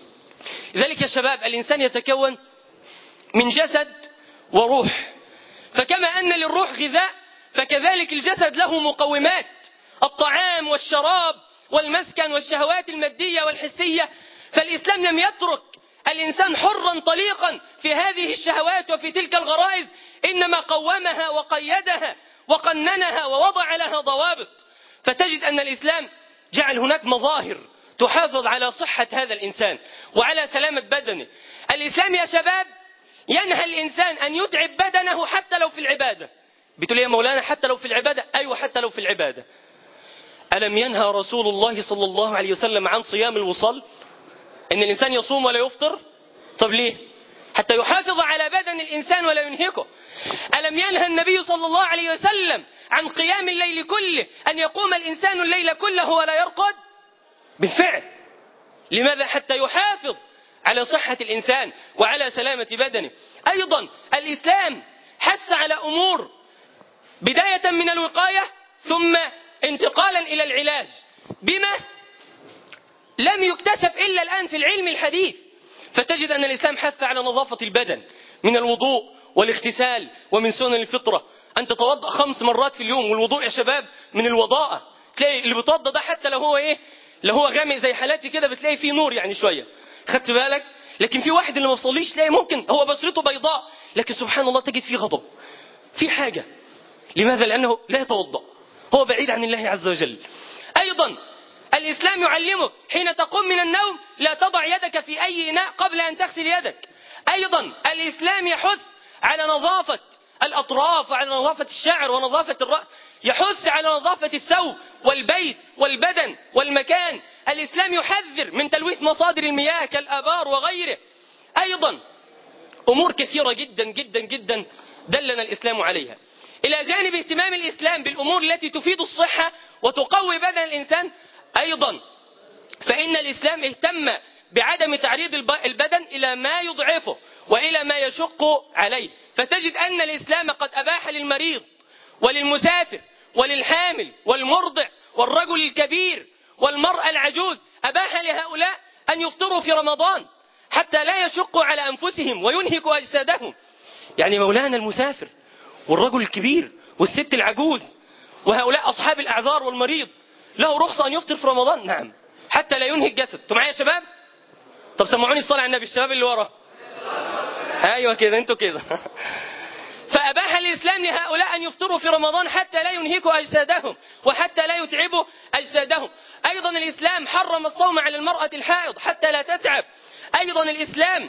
ذلك يا شباب الإنسان يتكون من جسد وروح فكما أن للروح غذاء فكذلك الجسد له مقومات الطعام والشراب والمسكن والشهوات المادية والحسية فالإسلام لم يترك الإنسان حرا طليقا في هذه الشهوات وفي تلك الغرائز إنما قومها وقيدها وقننها ووضع لها ضوابط فتجد أن الإسلام جعل هناك مظاهر تحافظ على صحة هذا الإنسان وعلى سلامة بدنه الإسلام يا شباب ينهى الإنسان أن يتعب بدنه حتى لو في العبادة بتقول يا مولانا حتى لو في العبادة أيوة حتى لو في العبادة ألم ينهى رسول الله صلى الله عليه وسلم عن صيام الوصال ان الانسان يصوم ولا يفطر طب ليه حتى يحافظ على بدن الانسان ولا ينهكه الم ينهى النبي صلى الله عليه وسلم عن قيام الليل كله ان يقوم الانسان الليل كله ولا يرقد بالفعل لماذا حتى يحافظ على صحة الإنسان وعلى سلامة بدنه أيضا الإسلام حث على أمور بداية من الوقاية ثم انتقالا إلى العلاج بما لم يكتشف إلا الآن في العلم الحديث فتجد أن الإسلام حث على نظافة البدن من الوضوء والاغتسال ومن سنن الفطرة أن تتوضأ خمس مرات في اليوم والوضوء يا شباب من الوضاءة تلاقي اللي بيتوضأ ده حتى لو هو إيه لو هو غامق زي حالاتي كده بتلاقي فيه نور يعني شوية خدت بالك لكن في واحد اللي ما بيصليش تلاقي ممكن هو بشرته بيضاء لكن سبحان الله تجد فيه غضب في حاجة لماذا لأنه لا يتوضأ هو بعيد عن الله عز وجل أيضا الإسلام يعلمك حين تقوم من النوم لا تضع يدك في أي إناء قبل أن تغسل يدك أيضا الإسلام يحث على نظافة الأطراف وعلى نظافة الشعر ونظافة الرأس يحث على نظافة الثوب والبيت والبدن والمكان الإسلام يحذر من تلويث مصادر المياه كالآبار وغيره أيضا أمور كثيرة جدا جدا جدا دلنا الإسلام عليها إلى جانب اهتمام الإسلام بالأمور التي تفيد الصحة وتقوي بدن الإنسان أيضا فإن الإسلام اهتم بعدم تعريض البدن إلى ما يضعفه وإلى ما يشق عليه فتجد أن الإسلام قد أباح للمريض وللمسافر وللحامل والمرضع والرجل الكبير والمرأة العجوز أباح لهؤلاء أن يفطروا في رمضان حتى لا يشقوا على أنفسهم وينهكوا أجسادهم يعني مولانا المسافر والرجل الكبير والست العجوز وهؤلاء أصحاب الأعذار والمريض له رخصة أن يفطر في رمضان نعم حتى لا ينهي الجسد انتوا معايا يا شباب طب سمعوني الصلاة على النبي الشباب اللي ورا ايوه كده انتوا كده فأباح الإسلام لهؤلاء أن يفطروا في رمضان حتى لا ينهكوا أجسادهم وحتى لا يتعبوا أجسادهم أيضا الإسلام حرم الصوم على المرأة الحائض حتى لا تتعب أيضا الإسلام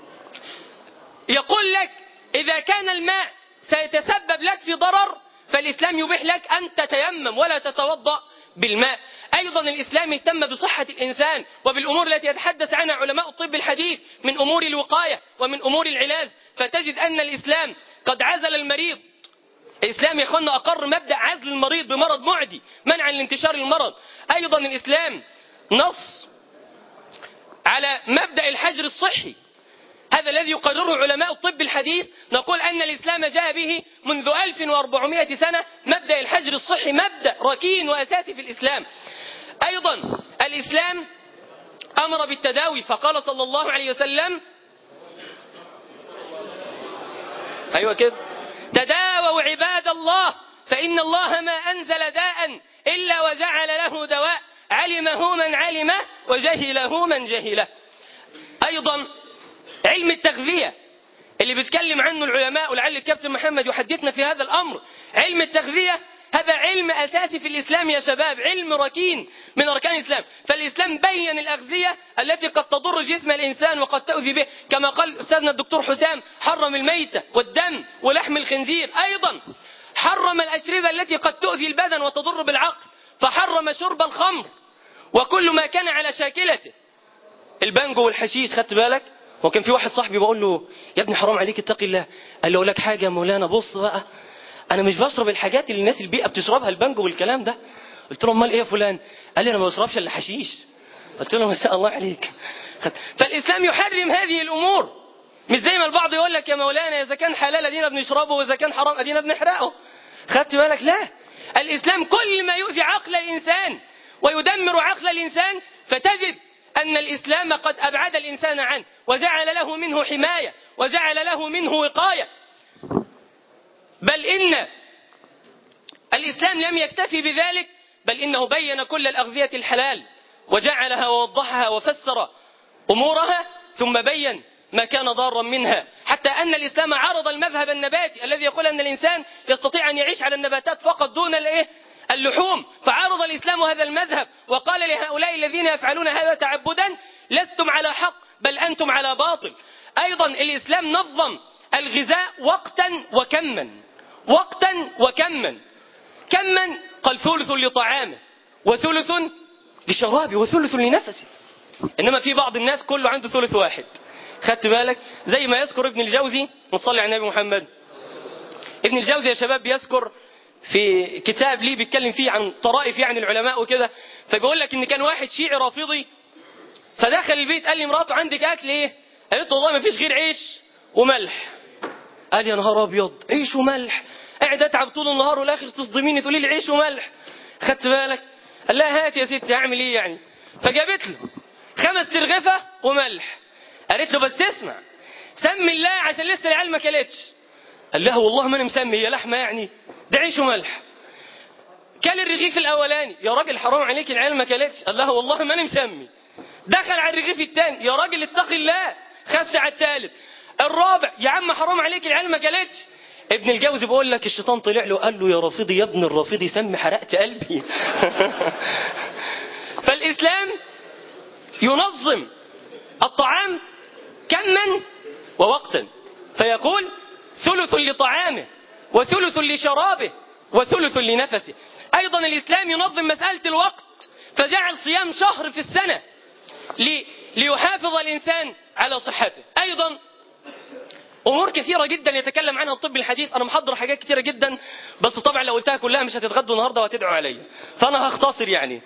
يقول لك إذا كان الماء سيتسبب لك في ضرر فالإسلام يبيح لك أن تتيمم ولا تتوضأ بالماء أيضا الإسلام اهتم بصحة الإنسان وبالأمور التي يتحدث عنها علماء الطب الحديث من أمور الوقاية ومن أمور العلاج فتجد أن الإسلام قد عزل المريض الإسلام يا أخوانا أقر مبدأ عزل المريض بمرض معدي منعا لانتشار المرض أيضا الإسلام نص على مبدأ الحجر الصحي هذا الذي يقرره علماء الطب الحديث نقول أن الإسلام جاء به منذ 1400 سنة مبدأ الحجر الصحي مبدأ ركين وأساسي في الإسلام أيضا الإسلام أمر بالتداوي فقال صلى الله عليه وسلم أيوة كده تداووا عباد الله فإن الله ما أنزل داء إلا وجعل له دواء علمه من علمه وجهله من جهله أيضا علم التغذية اللي بيتكلم عنه العلماء ولعل الكابتن محمد يحدثنا في هذا الأمر علم التغذية هذا علم أساسي في الإسلام يا شباب علم ركين من أركان الإسلام فالإسلام بين الأغذية التي قد تضر جسم الإنسان وقد تؤذي به كما قال أستاذنا الدكتور حسام حرم الميتة والدم ولحم الخنزير أيضا حرم الأشربة التي قد تؤذي البدن وتضر بالعقل فحرم شرب الخمر وكل ما كان على شاكلته البانجو والحشيش خدت بالك وكان في واحد صاحبي بقول له يا ابني حرام عليك اتقي الله قال له اقول لك حاجه يا مولانا بص بقى انا مش بشرب الحاجات اللي الناس البيئه بتشربها البانجو والكلام ده قلت له امال ايه يا فلان قال لي انا ما بشربش الا حشيش قلت له ما شاء الله عليك خد- فالاسلام يحرم هذه الامور مش زي ما البعض يقول لك يا مولانا اذا كان حلال ادينا بنشربه واذا كان حرام ادينا بنحرقه خدت بالك لا الاسلام كل ما يؤذي عقل الانسان ويدمر عقل الانسان فتجد ان الاسلام قد ابعد الانسان عنه وجعل له منه حمايه وجعل له منه وقايه بل ان الإسلام لم يكتفي بذلك بل إنه بين كل الأغذية الحلال وجعلها ووضحها وفسر أمورها ثم بين ما كان ضارا منها حتى أن الإسلام عرض المذهب النباتي الذي يقول أن الإنسان يستطيع أن يعيش على النباتات فقط دون الإيه؟ اللحوم فعرض الإسلام هذا المذهب وقال لهؤلاء الذين يفعلون هذا تعبدا لستم على حق بل أنتم على باطل أيضا الإسلام نظم الغذاء وقتا وكما وقتا وكما كما قال ثلث لطعامه وثلث لشرابه وثلث لنفسه انما في بعض الناس كله عنده ثلث واحد خدت بالك زي ما يذكر ابن الجوزي وتصلي على النبي محمد ابن الجوزي يا شباب بيذكر في كتاب ليه بيتكلم فيه عن طرائف يعني العلماء وكده فبيقول لك ان كان واحد شيعي رافضي فدخل البيت قال لي مراته عندك اكل ايه قالت له والله ما فيش غير عيش وملح قال يا نهار ابيض عيش وملح قاعد اتعب طول النهار والاخر تصدميني تقولي لي عيش وملح خدت بالك قال لها هات يا ستي اعمل ايه يعني فجابت له خمس ترغفه وملح قالت له بس اسمع سمي الله عشان لسه العيال ما كلتش قال لها والله ما انا مسمي هي لحمه يعني ده عيش وملح كل الرغيف الاولاني يا راجل حرام عليك العيال ما كلتش قال لها والله ما انا مسمي دخل على الرغيف الثاني يا راجل اتقي الله خش على الثالث الرابع يا عم حرام عليك العيال ما كلتش ابن الجوزي بيقول لك الشيطان طلع له قال له يا رافضي يا ابن الرافضي سم حرقت قلبي فالاسلام ينظم الطعام كما ووقتا فيقول ثلث لطعامه وثلث لشرابه وثلث لنفسه ايضا الاسلام ينظم مساله الوقت فجعل صيام شهر في السنه لي ليحافظ الانسان على صحته ايضا امور كثيره جدا يتكلم عنها الطب الحديث انا محضر حاجات كثيره جدا بس طبعا لو قلتها كلها مش هتتغدوا النهارده وهتدعوا عليا فانا هختصر يعني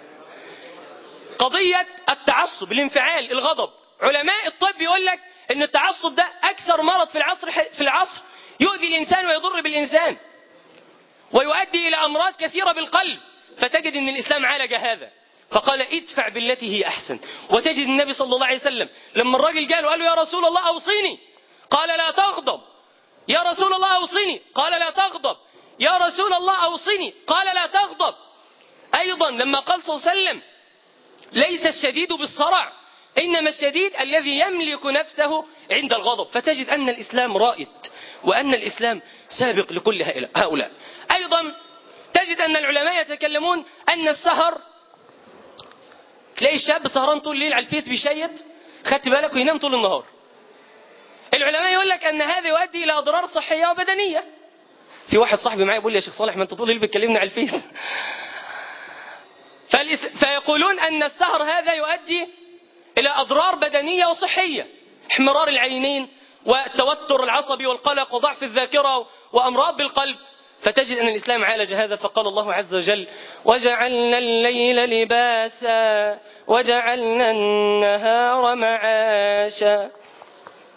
قضيه التعصب الانفعال الغضب علماء الطب يقول لك ان التعصب ده اكثر مرض في العصر في العصر يؤذي الانسان ويضر بالانسان ويؤدي الى امراض كثيره بالقلب فتجد ان الاسلام عالج هذا فقال ادفع بالتي هي احسن وتجد النبي صلى الله عليه وسلم لما الراجل قال وقال له يا رسول الله اوصيني قال لا تغضب يا رسول الله اوصني قال لا تغضب يا رسول الله اوصني قال لا تغضب ايضا لما قال صلى الله عليه وسلم ليس الشديد بالصرع انما الشديد الذي يملك نفسه عند الغضب فتجد ان الاسلام رائد وان الاسلام سابق لكل هؤلاء ايضا تجد ان العلماء يتكلمون ان السهر تلاقي الشاب سهران طول الليل على الفيس بيشيت خدت بالك وينام طول النهار العلماء يقول لك ان هذا يؤدي الى اضرار صحيه وبدنيه في واحد صاحبي معايا بيقول لي يا شيخ صالح ما انت طول الليل بتكلمني على الفيس فالإس... فيقولون ان السهر هذا يؤدي الى اضرار بدنيه وصحيه احمرار العينين والتوتر العصبي والقلق وضعف الذاكره وامراض بالقلب فتجد ان الاسلام عالج هذا فقال الله عز وجل وجعلنا الليل لباسا وجعلنا النهار معاشا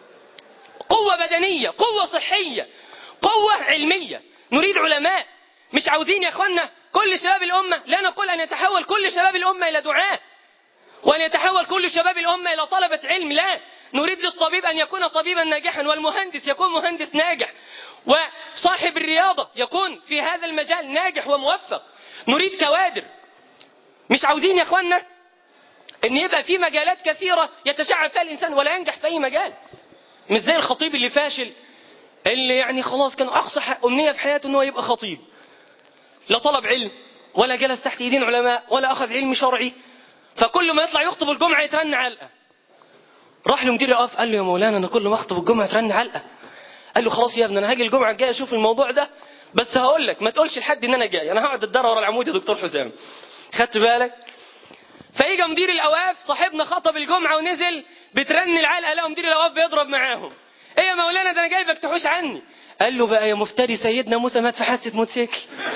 قوة بدنية قوة صحية قوة علمية نريد علماء مش عاوزين يا اخوانا كل شباب الأمة لا نقول أن يتحول كل شباب الأمة إلى دعاة وأن يتحول كل شباب الأمة إلى طلبة علم لا نريد للطبيب أن يكون طبيبا ناجحا والمهندس يكون مهندس ناجح وصاحب الرياضة يكون في هذا المجال ناجح وموفق نريد كوادر مش عاوزين يا اخوانا ان يبقى في مجالات كثيرة يتشعب فيها الانسان ولا ينجح في اي مجال مش زي الخطيب اللي فاشل اللي يعني خلاص كان اقصى ح- امنية في حياته ان هو يبقى خطيب لا طلب علم ولا جلس تحت ايدين علماء ولا اخذ علم شرعي فكل ما يطلع يخطب الجمعة يترن علقة راح لمدير الاوقاف قال له يا مولانا انا كل ما اخطب الجمعة ترن علقة قال له خلاص يا ابني انا هاجي الجمعة الجاية اشوف الموضوع ده بس هقول لك ما تقولش لحد ان انا جاي انا هقعد اتدرى ورا العمود يا دكتور حسام خدت بالك فيجي مدير الاوقاف صاحبنا خطب الجمعه ونزل بترن العلقه لقى مدير الاوقاف بيضرب معاهم ايه يا مولانا ده انا جايبك تحوش عني قال له بقى يا مفتري سيدنا موسى مات في حادثه موتوسيكل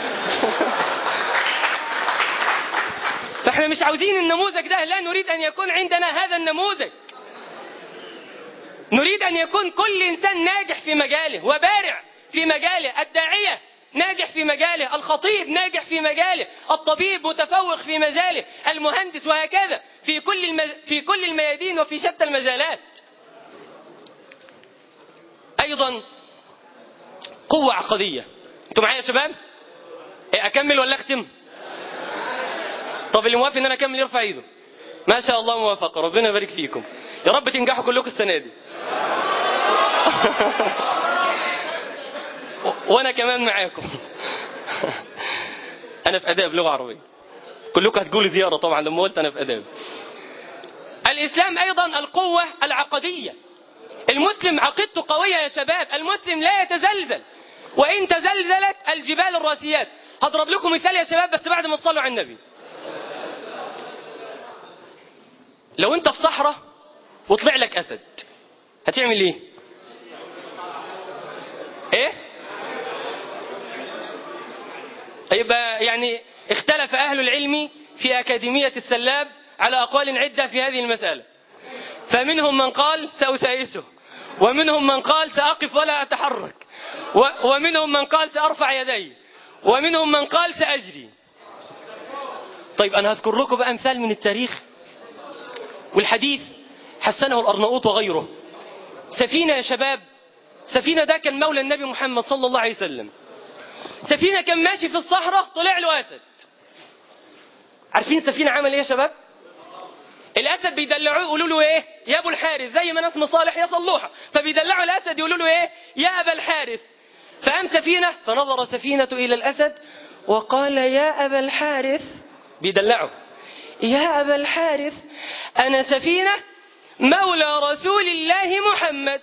فاحنا مش عاوزين النموذج ده لا نريد ان يكون عندنا هذا النموذج نريد ان يكون كل انسان ناجح في مجاله وبارع في مجاله الداعيه ناجح في مجاله الخطيب ناجح في مجاله الطبيب متفوق في مجاله المهندس وهكذا في كل المج... في كل الميادين وفي شتى المجالات ايضا قوه عقديه انتوا معايا يا شباب إيه، اكمل ولا اختم طب اللي موافق ان انا اكمل يرفع ايده ما شاء الله موافقه ربنا يبارك فيكم يا رب تنجحوا كلكم السنه دي وانا كمان معاكم انا في اداب لغه عربيه كلكم هتقولوا زياره طبعا لما قلت انا في اداب الاسلام ايضا القوه العقديه المسلم عقيدته قويه يا شباب المسلم لا يتزلزل وان تزلزلت الجبال الراسيات هضرب لكم مثال يا شباب بس بعد ما تصلوا على النبي لو انت في صحراء وطلع لك اسد هتعمل ايه ايه يبقى يعني اختلف اهل العلم في اكاديميه السلاب على اقوال عده في هذه المساله فمنهم من قال ساسايسه ومنهم من قال ساقف ولا اتحرك و- ومنهم من قال سارفع يدي ومنهم من قال ساجري طيب انا هذكر لكم بقى امثال من التاريخ والحديث حسنه الارناؤوط وغيره سفينه يا شباب سفينه ده كان مولى النبي محمد صلى الله عليه وسلم سفينه كان ماشي في الصحراء طلع له اسد عارفين سفينه عمل ايه يا شباب الاسد بيدلعوه يقولوا له ايه يا ابو الحارث زي ما ناس مصالح يا صلوحه فبيدلعوا الاسد يقولوا له ايه يا ابا الحارث فقام سفينه فنظر سفينه الى الاسد وقال يا ابا الحارث بيدلعه يا ابا الحارث انا سفينه مولى رسول الله محمد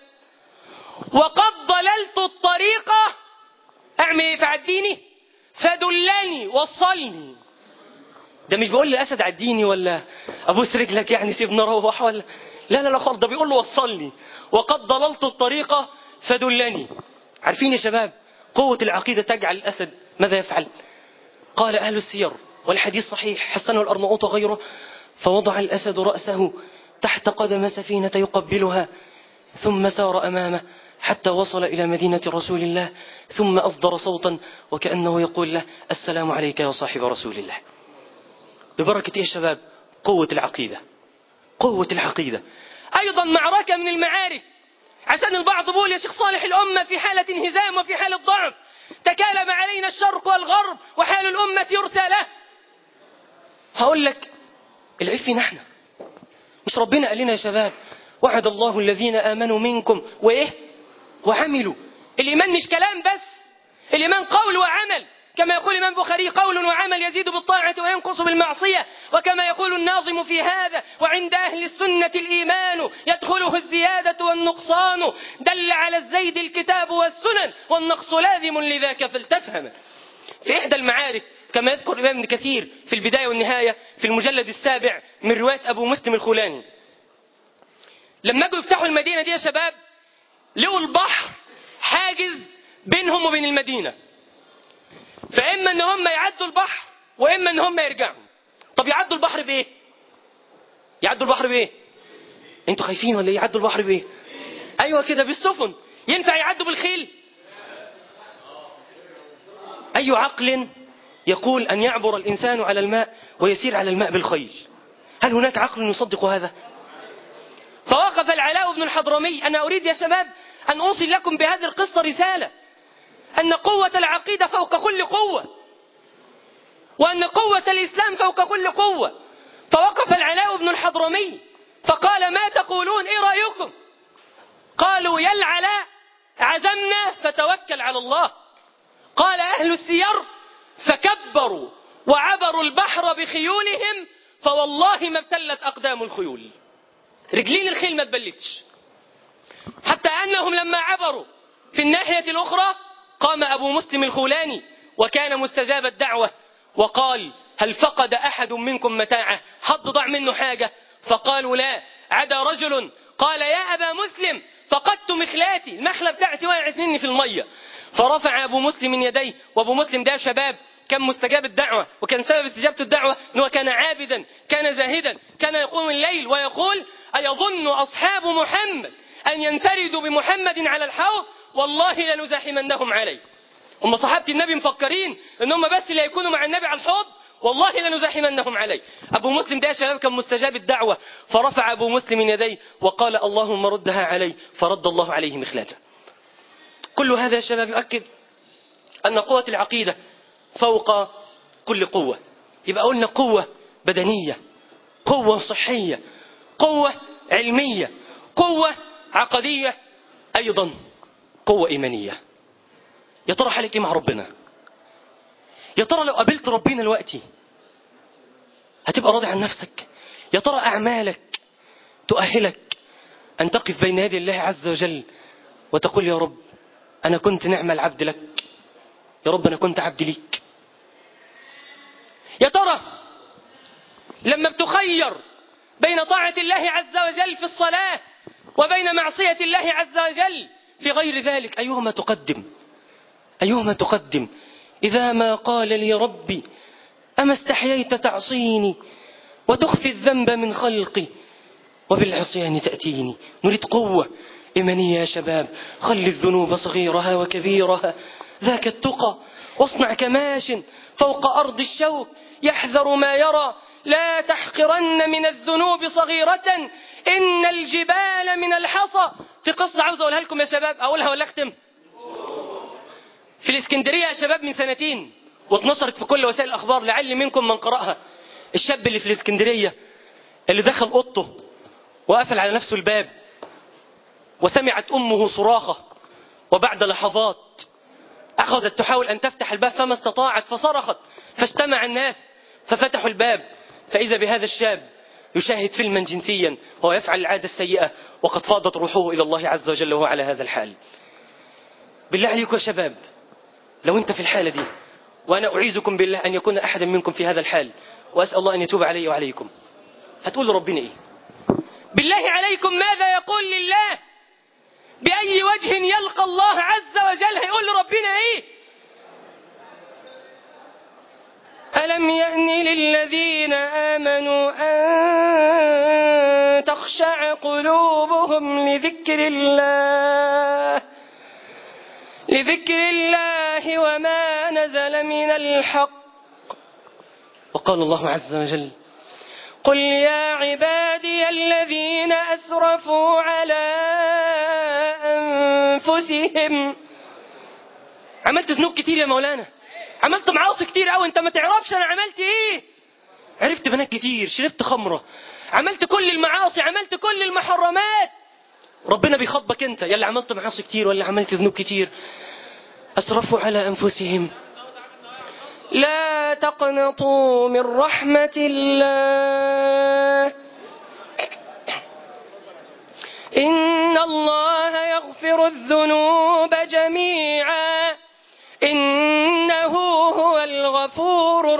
وقد ضللت الطريق اعمل ايه فعديني فدلني وصلني ده مش بيقول للاسد عديني ولا ابوس رجلك يعني سيبنا نروح ولا لا لا لا خالص ده بيقول له وصلني وقد ضللت الطريق فدلني عارفين يا شباب قوة العقيدة تجعل الأسد ماذا يفعل قال أهل السير والحديث صحيح حسنه الأرناؤوط وغيره فوضع الأسد رأسه تحت قدم سفينة يقبلها ثم سار أمامه حتى وصل إلى مدينة رسول الله ثم أصدر صوتا وكأنه يقول له السلام عليك يا صاحب رسول الله ببركة إيه يا شباب قوة العقيدة قوة العقيدة أيضا معركة من المعارك عشان البعض بيقول يا شيخ صالح الأمة في حالة انهزام وفي حالة ضعف تكالب علينا الشرق والغرب وحال الأمة يرثى له هقول لك العيب فينا احنا مش ربنا قال لنا يا شباب وعد الله الذين آمنوا منكم وإيه وعملوا الإيمان مش كلام بس الإيمان قول وعمل كما يقول الإمام البخاري قول وعمل يزيد بالطاعة وينقص بالمعصية وكما يقول الناظم في هذا وعند أهل السنة الإيمان يدخله الزيادة والنقصان دل على الزيد الكتاب والسنن والنقص لازم لذاك فلتفهم في إحدى المعارك كما يذكر الإمام ابن كثير في البداية والنهاية في المجلد السابع من رواية أبو مسلم الخولاني لما اجوا يفتحوا المدينة دي يا شباب لقوا البحر حاجز بينهم وبين المدينة فإما إن هم يعدوا البحر وإما إن هم يرجعوا طب يعدوا البحر بإيه؟ يعدوا البحر بإيه؟ أنتوا خايفين ولا إيه؟ يعدوا البحر بإيه؟ أيوه كده بالسفن ينفع يعدوا بالخيل أي عقل يقول أن يعبر الإنسان على الماء ويسير على الماء بالخيل هل هناك عقل يصدق هذا فوقف العلاء بن الحضرمي أنا أريد يا شباب أن أوصل لكم بهذه القصة رسالة أن قوة العقيدة فوق كل قوة وأن قوة الإسلام فوق كل قوة فوقف العلاء بن الحضرمي فقال ما تقولون إيه رأيكم قالوا يا العلاء عزمنا فتوكل على الله قال أهل السير فكبروا وعبروا البحر بخيولهم فوالله ما ابتلت أقدام الخيول رجلين الخيل ما تبلتش حتى أنهم لما عبروا في الناحية الأخرى قام أبو مسلم الخولاني وكان مستجاب الدعوة وقال هل فقد أحد منكم متاعه حد ضاع منه حاجة فقالوا لا عدا رجل قال يا أبا مسلم فقدت مخلاتي المخلة بتاعتي وقعت مني في المية فرفع أبو مسلم من يديه وأبو مسلم ده شباب كان مستجاب الدعوة وكان سبب استجابة الدعوة أنه كان عابدا كان زاهدا كان يقوم الليل ويقول أيظن أصحاب محمد أن ينفردوا بمحمد على الحوض والله لنزاحمنهم عليه هم صحابة النبي مفكرين ان هم بس اللي هيكونوا مع النبي على الحوض والله لنزاحمنهم عليه أبو مسلم ده يا شباب كان مستجاب الدعوة فرفع أبو مسلم من يديه وقال اللهم ردها علي فرد الله عليه مخلاته كل هذا يا شباب يؤكد أن قوة العقيدة فوق كل قوة يبقى قلنا قوة بدنية قوة صحية قوة علمية قوة عقدية أيضا قوة إيمانية يا ترى حالك إيه مع ربنا يا ترى لو قابلت ربنا دلوقتي هتبقى راضي عن نفسك يا ترى أعمالك تؤهلك أن تقف بين يدي الله عز وجل وتقول يا رب أنا كنت نعم العبد لك يا رب أنا كنت عبد ليك يا ترى لما بتخير بين طاعة الله عز وجل في الصلاة وبين معصية الله عز وجل في غير ذلك أيهما تقدم أيهما تقدم إذا ما قال لي ربي أما استحييت تعصيني وتخفي الذنب من خلقي وبالعصيان تأتيني نريد قوة إيمانية يا شباب خل الذنوب صغيرها وكبيرها ذاك التقى واصنع كماش فوق أرض الشوك يحذر ما يرى لا تحقرن من الذنوب صغيرة إن الجبال من الحصى في قصة عاوز أقولها لكم يا شباب أقولها ولا أختم في الإسكندرية يا شباب من سنتين واتنشرت في كل وسائل الأخبار لعل منكم من قرأها الشاب اللي في الإسكندرية اللي دخل أوضته وقفل على نفسه الباب وسمعت أمه صراخة وبعد لحظات أخذت تحاول أن تفتح الباب فما استطاعت فصرخت فاجتمع الناس ففتحوا الباب فإذا بهذا الشاب يشاهد فيلما جنسيا وهو يفعل العادة السيئة وقد فاضت روحه إلى الله عز وجل وهو على هذا الحال بالله عليكم يا شباب لو أنت في الحالة دي وأنا أعيذكم بالله أن يكون أحدا منكم في هذا الحال وأسأل الله أن يتوب علي وعليكم هتقول لربنا إيه بالله عليكم ماذا يقول لله بأي وجه يلقى الله عز وجل هيقول لربنا إيه ألم يأن للذين آمنوا أن تخشع قلوبهم لذكر الله لذكر الله وما نزل من الحق وقال الله عز وجل قل يا عبادي الذين أسرفوا على أنفسهم عملت ذنوب كتير يا مولانا عملت معاصي كتير قوي انت ما تعرفش انا عملت ايه عرفت بنات كتير شربت خمرة عملت كل المعاصي عملت كل المحرمات ربنا بيخاطبك انت يلي عملت معاصي كتير ولا عملت ذنوب كتير اسرفوا على انفسهم لا تقنطوا من رحمة الله إن الله يغفر الذنوب جميعا إنه هو الغفور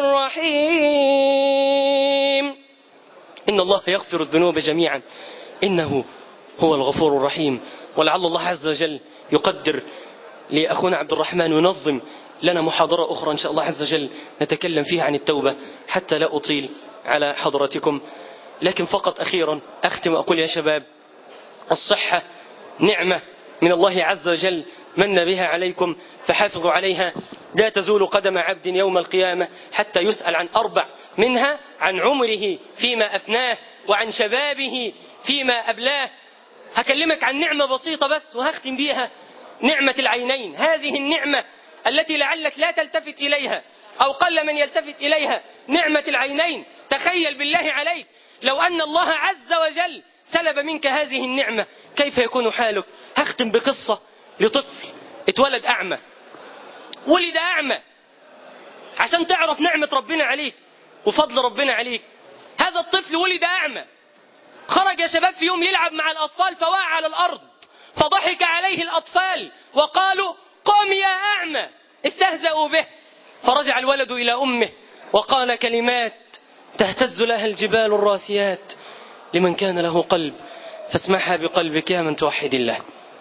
الرحيم إن الله يغفر الذنوب جميعا إنه هو الغفور الرحيم ولعل الله عز وجل يقدر لأخونا عبد الرحمن ينظم لنا محاضرة أخرى إن شاء الله عز وجل نتكلم فيها عن التوبة حتى لا أطيل على حضرتكم لكن فقط أخيرا أختم أقول يا شباب الصحة نعمة من الله عز وجل من بها عليكم فحافظوا عليها لا تزول قدم عبد يوم القيامة حتى يسأل عن أربع منها عن عمره فيما أفناه وعن شبابه فيما أبلاه هكلمك عن نعمة بسيطة بس وهختم بيها نعمة العينين هذه النعمة التي لعلك لا تلتفت إليها أو قل من يلتفت إليها نعمة العينين تخيل بالله عليك لو أن الله عز وجل سلب منك هذه النعمة كيف يكون حالك هختم بقصة لطفل اتولد أعمى ولد أعمى عشان تعرف نعمة ربنا عليك وفضل ربنا عليك هذا الطفل ولد أعمى خرج يا شباب في يوم يلعب مع الأطفال فوقع على الأرض فضحك عليه الأطفال وقالوا قم يا أعمى استهزأوا به فرجع الولد إلى أمه وقال كلمات تهتز لها الجبال الراسيات لمن كان له قلب فاسمعها بقلبك يا من توحد الله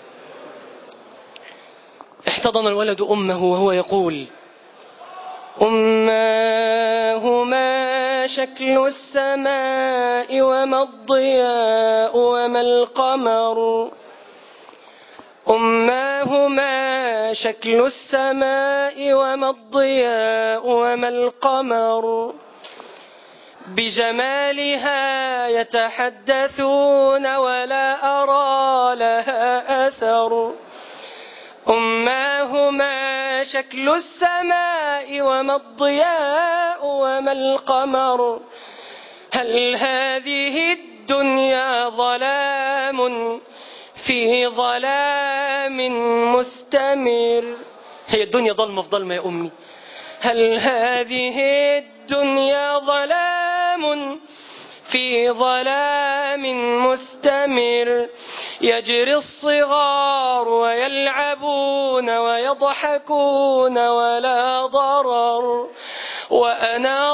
احتضن الولد أمه وهو يقول أماه ما شكل السماء وما الضياء وما القمر أماه ما شكل السماء وما الضياء وما القمر بجمالها يتحدثون ولا أرى لها أثر أماه ما شكل السماء وما الضياء وما القمر هل هذه الدنيا ظلام في ظلام مستمر هي الدنيا ظلمة في ظلمة يا أمي هل هذه الدنيا ظلام في ظلام مستمر يجري الصغار ويلعبون ويضحكون ولا ضرر وأنا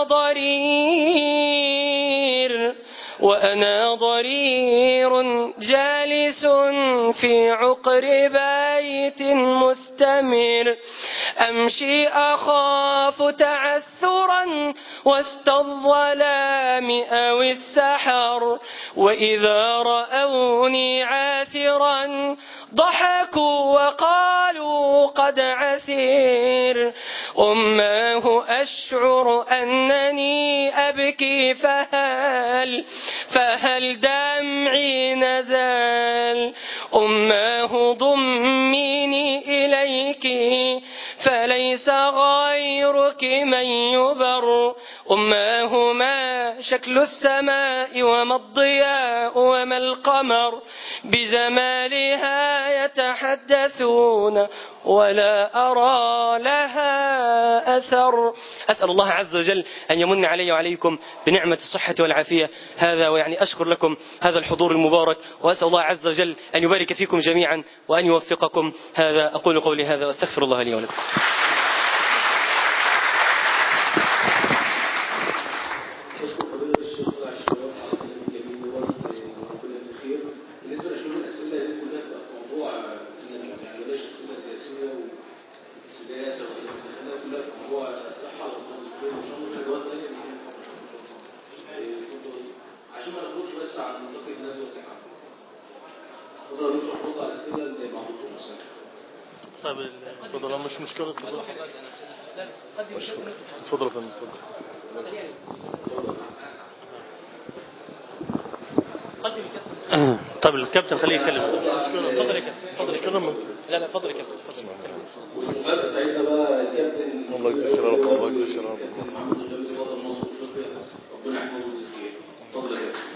ضرير وأنا ضرير جالس في عقر بيت مستمر أمشي أخاف تعثرا وسط الظلام أو السحر وإذا رأوني عاثرا ضحكوا وقالوا قد عثير أماه أشعر أنني أبكي فهل فهل دمعي نزال أماه ضميني إليك فليس غيرك من يبر أماه ما شكل السماء وما الضياء وما القمر بجمالها يتحدثون ولا أرى لها أثر أسأل الله عز وجل أن يمن علي وعليكم بنعمة الصحة والعافية هذا ويعني أشكر لكم هذا الحضور المبارك وأسأل الله عز وجل أن يبارك فيكم جميعا وأن يوفقكم هذا أقول قولي هذا وأستغفر الله لي ولكم أشكر فضيلة الشيخ صلاح الشباب على الكلام الجميل دوت وربنا يجزيه خير. بالنسبة لشؤون الأسئلة دي كلها في موضوع إنك يعني بلاش أسئلة سياسية وسياسة ولا خلينا كلها في موضوع صحة وربنا يجزيه خير وإن شاء الله في أدوات تانية بتكون إيه، اتفضل. عشان ما نخرجش بس عن نطاق الندوة اللي احنا اتفضل يا دكتور اتفضل على الأسئلة اللي مع دكتور مساعد. طيب اتفضل مش مشكلة اتفضل اتفضل يا فندم اتفضل طيب الكابتن خليه يتكلم اتفضل يا كابتن مش مشكلة ما لا لا اتفضل يا كابتن اتفضل. والمفاجأة بتاعتنا بقى الكابتن الله يجزيك خير يا رب، الله يجزيك خير يا رب. الكابتن محمد الغامدي بطل مصر وافريقيا ربنا يحفظه ويجزيه خير. اتفضل يا كابتن.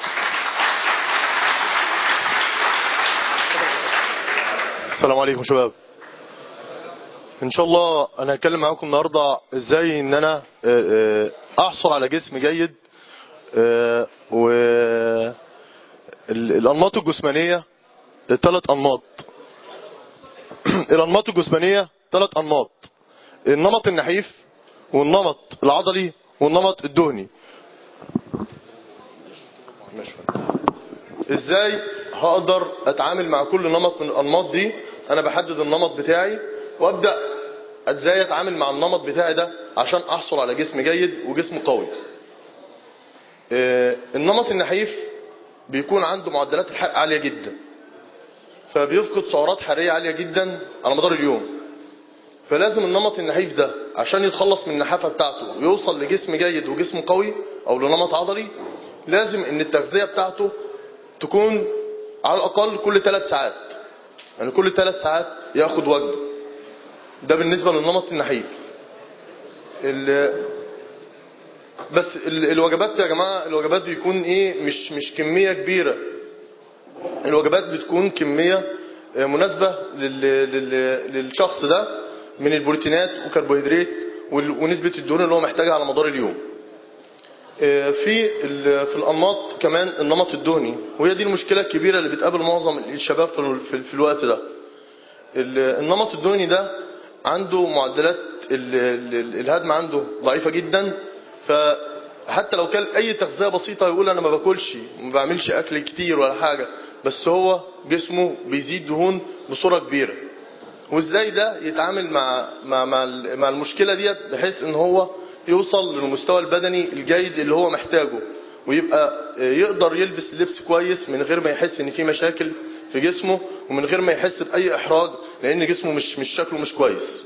السلام عليكم شباب ان شاء الله انا هتكلم معاكم النهارده ازاي ان انا آه، آه، احصل على جسم جيد آه، و ال- الانماط الجسمانيه ثلاث انماط الانماط الجسمانيه ثلاث انماط النمط النحيف والنمط العضلي والنمط الدهني مش فاهم. ازاي هقدر اتعامل مع كل نمط من الانماط دي انا بحدد النمط بتاعي وابدا ازاي اتعامل مع النمط بتاعي ده عشان احصل على جسم جيد وجسم قوي آه، النمط النحيف بيكون عنده معدلات الحرق عاليه جدا فبيفقد سعرات حراريه عاليه جدا على مدار اليوم فلازم النمط النحيف ده عشان يتخلص من النحافه بتاعته ويوصل لجسم جيد وجسم قوي او لنمط عضلي لازم ان التغذيه بتاعته تكون على الاقل كل ثلاث ساعات يعني كل ثلاث ساعات ياخد وجبه ده بالنسبه للنمط النحيف ال- بس ال- الوجبات يا جماعه الوجبات بيكون ايه مش مش كميه كبيره الوجبات بتكون كميه آه، مناسبه لل- لل- للشخص ده من البروتينات وكربوهيدرات وال- ونسبه الدهون اللي هو محتاجها على مدار اليوم آه، في ال- في الانماط كمان النمط الدهني وهي دي المشكله الكبيره اللي بتقابل معظم الشباب في ال- في- في الوقت ده ال- النمط الدهني ده عنده معدلات ال- ال- الهضم عنده ضعيفه جدا فحتى لو كان اي تغذيه بسيطه يقول انا ما باكلش ما بعملش اكل كتير ولا حاجه بس هو جسمه بيزيد دهون بصوره كبيره وازاي ده يتعامل مع مع مع, ال- مع المشكله ديت بحيث ان هو يوصل للمستوى البدني الجيد اللي هو محتاجه ويبقى يقدر يلبس لبس كويس من غير ما يحس ان في مشاكل في جسمه ومن غير ما يحس باي احراج لان جسمه مش مش شكله مش كويس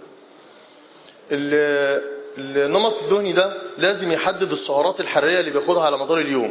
ال- النمط الدهني ده لازم يحدد السعرات الحراريه اللي بياخدها على مدار اليوم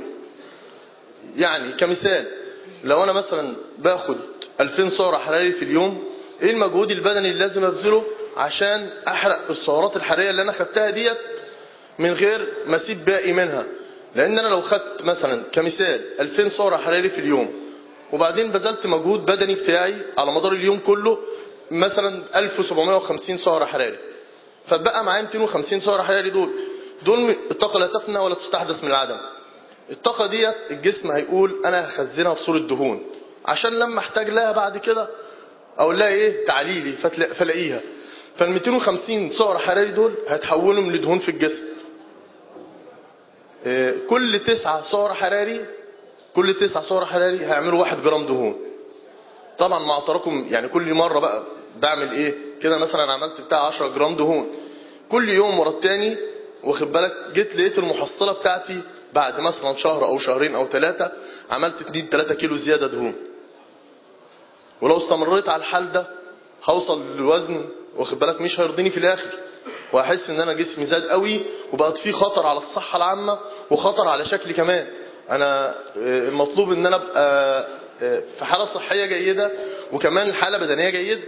يعني كمثال لو انا مثلا باخد 2000 سعره حراري في اليوم ايه المجهود البدني اللي لازم ابذله عشان احرق السعرات الحراريه اللي انا خدتها ديت من غير ما اسيب باقي منها لان انا لو خدت مثلا كمثال 2000 سعره حراري في اليوم وبعدين بذلت مجهود بدني بتاعي على مدار اليوم كله مثلا 1750 سعره حراري فاتبقى معايا 250 سعر حراري دول دول م- الطاقه لا تفنى ولا تستحدث من العدم الطاقه ديت الجسم هيقول انا هخزنها في صوره دهون عشان لما احتاج لها بعد كده اقول لها ايه تعالي لي فتلا- فلاقيها فال 250 سعر حراري دول هيتحولوا لدهون في الجسم إيه، كل تسعة سعر حراري كل تسعة سعر حراري هيعملوا واحد جرام دهون طبعا مع تراكم يعني كل مره بقى بعمل ايه كده مثلا عملت بتاع 10 جرام دهون كل يوم ورا التاني واخد بالك جيت لقيت المحصله بتاعتي بعد مثلا شهر او شهرين او ثلاثه عملت 2 3 كيلو زياده دهون ولو استمريت على الحال ده هوصل للوزن واخد بالك مش هيرضيني في الاخر وهحس ان انا جسمي زاد قوي وبقت فيه خطر على الصحه العامه وخطر على شكلي كمان انا آه، المطلوب ان انا ابقى آه، في حاله صحيه جيده وكمان حاله بدنيه جيده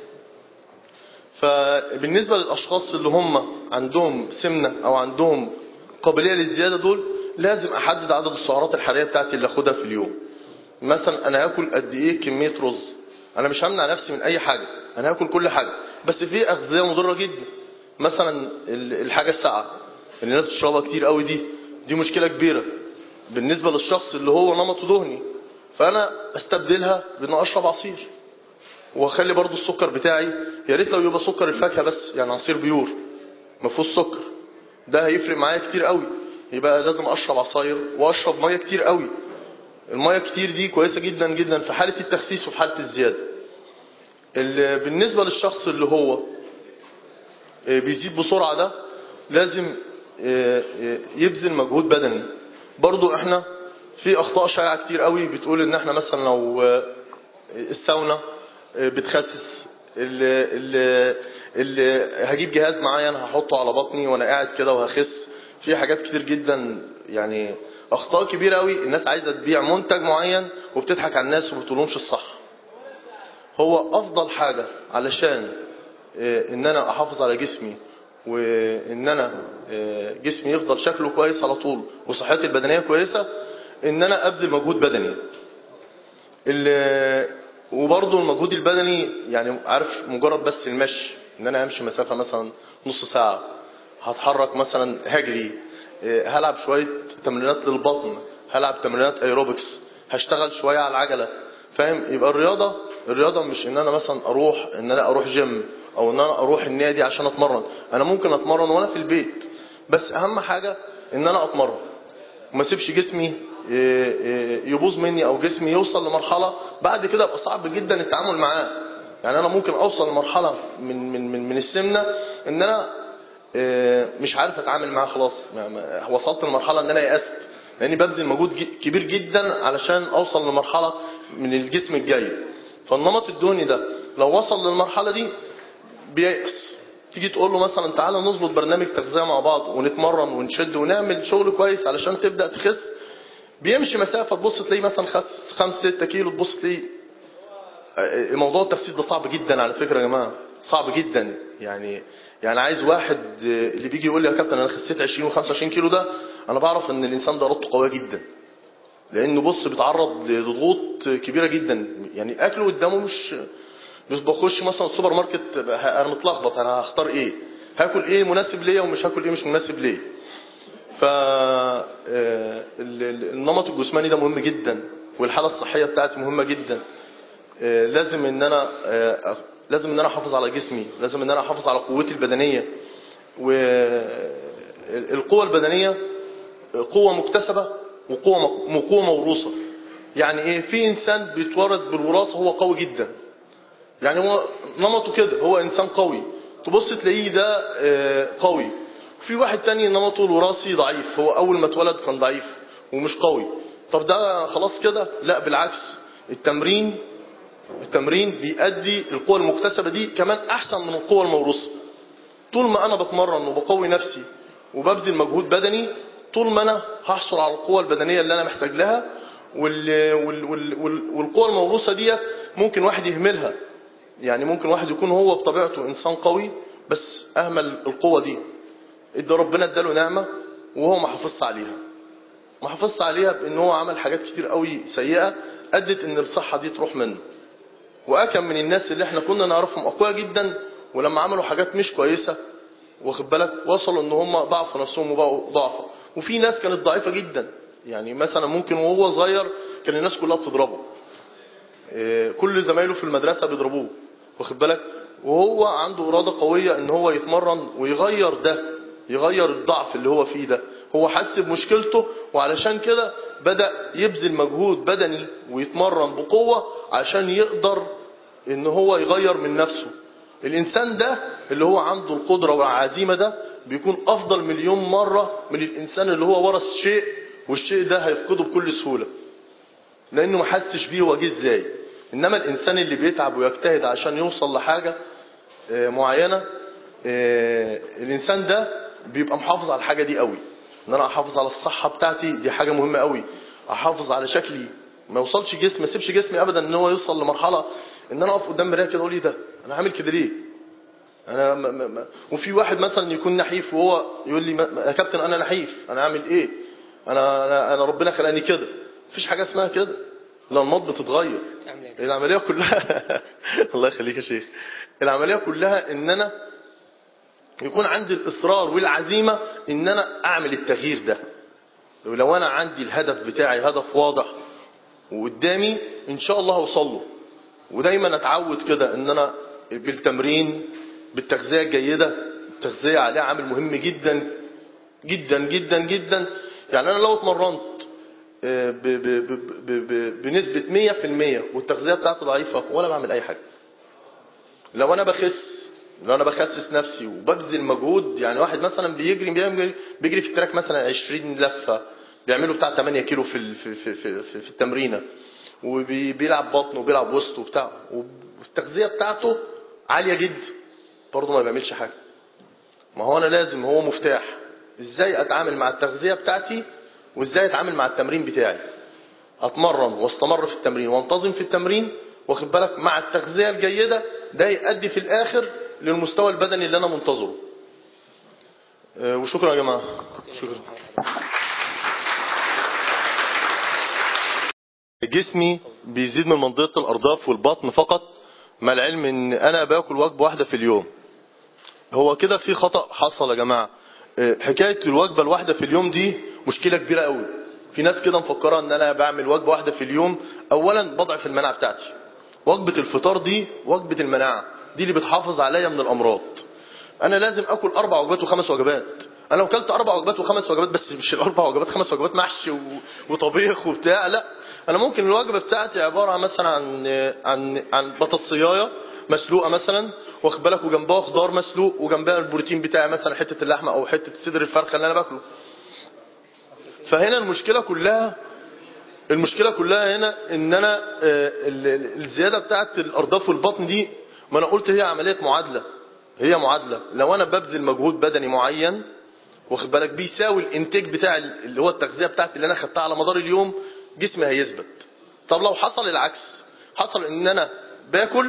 فبالنسبه للاشخاص اللي هم عندهم سمنه او عندهم قابليه للزياده دول لازم احدد عدد السعرات الحراريه بتاعتي اللي اخدها في اليوم مثلا انا هاكل قد ايه كميه رز انا مش همنع نفسي من اي حاجه انا هاكل كل حاجه بس في اغذيه مضره جدا مثلا ال- الحاجه الساقعه اللي الناس بتشربها كتير قوي دي دي مشكله كبيره بالنسبه للشخص اللي هو نمطه دهني فانا استبدلها بان اشرب عصير واخلي برضو السكر بتاعي يا ريت لو يبقى سكر الفاكهه بس يعني عصير بيور ما فيهوش سكر ده هيفرق معايا كتير قوي يبقى لازم اشرب عصاير واشرب ميه كتير قوي الميه كتير دي كويسه جدا جدا في حاله التخسيس وفي حاله الزياده ال- بالنسبه للشخص اللي هو آه، بيزيد بسرعه ده لازم آه، آه، يبذل مجهود بدني برضو احنا في اخطاء شائعه كتير قوي بتقول ان احنا مثلا لو آه، الساونا آه، بتخسس اللي, اللي, اللي هجيب جهاز معين هحطه على بطني وانا قاعد كده وهخس في حاجات كتير جدا يعني اخطاء كبيره قوي الناس عايزه تبيع منتج معين وبتضحك على الناس وبتقولهمش الصح هو افضل حاجه علشان آه، ان انا احافظ على جسمي وان انا آه، جسمي يفضل شكله كويس على طول وصحتي البدنيه كويسه ان انا ابذل مجهود بدني ال- وبرضه المجهود البدني يعني عارف مجرد بس المشي ان انا امشي مسافه مثلا نص ساعه هتحرك مثلا هجري آه، هلعب شويه تمرينات للبطن هلعب تمرينات ايروبكس هشتغل شويه على العجله فاهم يبقى الرياضه الرياضه مش ان انا مثلا اروح ان انا اروح جيم او ان انا اروح النادي عشان اتمرن انا ممكن اتمرن وانا في البيت بس اهم حاجه ان انا اتمرن وما اسيبش جسمي إيه، إيه، يبوظ مني او جسمي يوصل لمرحله بعد كده يبقى صعب جدا التعامل معاه يعني انا ممكن اوصل لمرحله من من من, من السمنه ان انا إيه، مش عارف اتعامل معاه خلاص ما- ما- وصلت لمرحله ان انا يأست لاني ببذل مجهود ج- كبير جدا علشان اوصل لمرحله من الجسم الجيد فالنمط الدهني ده لو وصل للمرحله دي بييأس تيجي تقول له مثلا تعالى نظبط برنامج تغذيه مع بعض ونتمرن ونشد ونعمل شغل كويس علشان تبدا تخس بيمشي مسافه تبص تلاقيه مثلا خس 5 6 كيلو تبص تلاقيه الموضوع التخسيس ده صعب جدا على فكره يا جماعه صعب جدا يعني يعني عايز واحد اللي بيجي يقول لي يا كابتن انا خسيت 20 و25 كيلو ده انا بعرف ان الانسان ده ارادته قويه جدا لانه بص بيتعرض لضغوط كبيره جدا يعني اكله قدامه مش مش بخش مثلا السوبر ماركت انا متلخبط انا هختار ايه هاكل ايه مناسب ليا ومش هاكل ايه مش مناسب ليا ف النمط الجسماني ده مهم جدا والحاله الصحيه بتاعتي مهمه جدا لازم ان انا لازم ان انا احافظ على جسمي لازم ان انا احافظ على قوتي البدنيه والقوه البدنيه قوه مكتسبه وقوه قوه موروثه يعني ايه في انسان بيتولد بالوراثه هو قوي جدا يعني هو نمطه كده هو انسان قوي تبص تلاقيه ده قوي في واحد تاني نمطه الوراثي ضعيف هو اول ما اتولد كان ضعيف ومش قوي طب ده خلاص كده لا بالعكس التمرين التمرين بيؤدي القوة المكتسبة دي كمان احسن من القوة الموروثة طول ما انا بتمرن وبقوي نفسي وببذل مجهود بدني طول ما انا هحصل على القوة البدنية اللي انا محتاج لها وال... وال... وال... والقوة الموروثة ديت ممكن واحد يهملها يعني ممكن واحد يكون هو بطبيعته انسان قوي بس اهمل القوة دي ادى ربنا اداله نعمة وهو ما حافظش عليها ما حافظش عليها بان هو عمل حاجات كتير قوي سيئة ادت ان الصحة دي تروح منه واكم من الناس اللي احنا كنا نعرفهم اقوياء جدا ولما عملوا حاجات مش كويسة واخد بالك وصلوا ان هم ضعفوا نفسهم وبقوا ضعفة وفي ناس كانت ضعيفة جدا يعني مثلا ممكن وهو صغير كان الناس كلها بتضربه كل زمايله في المدرسة بيضربوه واخد بالك وهو عنده إرادة قوية ان هو يتمرن ويغير ده يغير الضعف اللي هو فيه ده هو حس بمشكلته وعلشان كده بدأ يبذل مجهود بدني ويتمرن بقوة عشان يقدر ان هو يغير من نفسه الانسان ده اللي هو عنده القدرة والعزيمة ده بيكون افضل مليون مرة من الانسان اللي هو ورث شيء والشيء ده هيفقده بكل سهولة لانه ما حسش بيه هو جه ازاي انما الانسان اللي بيتعب ويجتهد عشان يوصل لحاجة معينة الانسان ده بيبقى محافظ على الحاجة دي قوي ان انا احافظ على الصحة بتاعتي دي حاجة مهمة قوي احافظ على شكلي ما يوصلش جسمي ما اسيبش جسمي ابدا ان هو يوصل لمرحلة ان انا اقف قدام مرايه كده اقول ايه ده انا عامل كده ليه انا ما ما ما وفي واحد مثلا يكون نحيف وهو يقول لي يا كابتن انا نحيف انا اعمل ايه انا انا, أنا ربنا خلاني كده مفيش حاجه اسمها كده الانماط بتتغير العمليه كلها الله يخليك يا شيخ العمليه كلها ان انا يكون عندي الاصرار والعزيمه ان انا اعمل التغيير ده ولو انا عندي الهدف بتاعي هدف واضح وقدامي ان شاء الله هوصل له ودايما اتعود كده ان انا بالتمرين بالتغذيه الجيده التغذيه عليها عامل مهم جدا جدا جدا جدا يعني انا لو اتمرنت ب- ب- ب- ب- ب- بنسبه 100% والتغذيه بتاعتي ضعيفه ولا بعمل اي حاجه لو انا بخس لو انا بخسس نفسي وببذل مجهود يعني واحد مثلا بيجري بيجري, بيجري في التراك مثلا 20 لفه بيعملوا بتاع 8 كيلو في ال- في في في, في, في التمرينه وبيلعب بطن وبيلعب وسط وبتاع والتغذيه بتاعته عاليه جدا برضه ما بيعملش حاجه ما هو انا لازم هو مفتاح ازاي اتعامل مع التغذيه بتاعتي وازاي اتعامل مع التمرين بتاعي اتمرن واستمر في التمرين وانتظم في التمرين واخد بالك مع التغذيه الجيده ده يؤدي في الاخر للمستوى البدني اللي انا منتظره آه، وشكرا يا جماعه شكرا جسمي بيزيد من منطقة الأرداف والبطن فقط مع العلم إن أنا باكل وجبة واحدة في اليوم هو كده في خطأ حصل يا جماعة آه، حكاية الوجبة الواحدة في اليوم دي مشكلة كبيرة قوي في ناس كده مفكرة إن أنا بعمل وجبة واحدة في اليوم أولا بضعف المناعة بتاعتي وجبة الفطار دي وجبة المناعة دي اللي بتحافظ عليا من الأمراض انا لازم اكل اربع وجبات وخمس وجبات انا لو اكلت اربع وجبات وخمس وجبات بس مش الاربع وجبات خمس وجبات محشي و- وطبيخ وبتاع لا انا ممكن الوجبه بتاعتي عباره عن مثلا عن عن عن بطاطسيايه مسلوقه مثلا واخد بالك وجنبها خضار مسلوق وجنبها البروتين بتاعي مثلا حته اللحمه او حته صدر الفرخه اللي انا باكله فهنا المشكله كلها المشكله كلها هنا ان انا آه، ال- ال- الزياده بتاعت الارداف والبطن دي ما انا قلت هي عمليه معادله هي معادله لو انا ببذل مجهود بدني معين واخد بالك بيساوي الانتاج بتاع ال- اللي هو التغذيه بتاعتي اللي انا خدتها على مدار اليوم جسمي هيثبت طب لو حصل العكس حصل ان انا باكل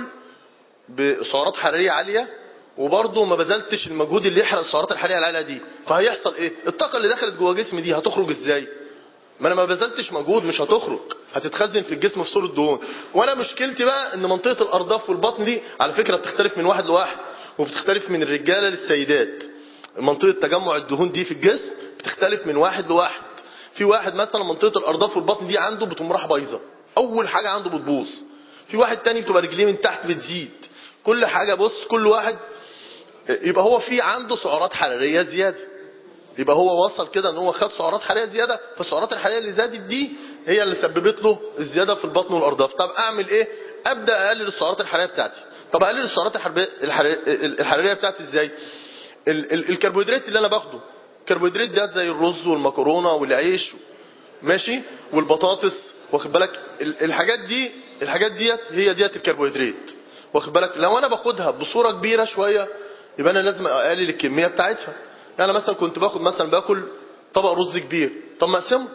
بسعرات حراريه عاليه وبرضه ما بذلتش المجهود اللي يحرق السعرات الحراريه العاليه دي فهيحصل ايه الطاقه اللي دخلت جوه جسمي دي هتخرج ازاي ما انا ما بذلتش مجهود مش هتخرج هتتخزن في الجسم في صوره دهون وانا مشكلتي بقى ان منطقه الارداف والبطن دي على فكره بتختلف من واحد لواحد وبتختلف من الرجاله للسيدات منطقه تجمع الدهون دي في الجسم بتختلف من واحد لواحد في واحد مثلا منطقه الارداف والبطن دي عنده بتقوم راح بايظه اول حاجه عنده بتبوظ في واحد تاني بتبقى رجليه من تحت بتزيد كل حاجه بص كل واحد يبقى هو في عنده سعرات حراريه زياده يبقى هو وصل كده ان هو خد سعرات حراريه زياده فالسعرات الحراريه اللي زادت دي هي اللي سببت له الزياده في البطن والارداف طب اعمل ايه ابدا اقلل السعرات الحراريه بتاعتي طب اقلل السعرات الحراريه الحراريه, الحرارية بتاعتي ازاي ال- ال- الكربوهيدرات اللي انا باخده الكربوهيدرات ده زي الرز والمكرونه والعيش ماشي والبطاطس واخد بالك ال- الحاجات دي الحاجات ديت هي ديت الكربوهيدرات واخد بالك لو انا باخدها بصوره كبيره شويه يبقى انا لازم اقلل الكميه بتاعتها يعني مثلا كنت باخد مثلا باكل طبق رز كبير طب ما اقسمه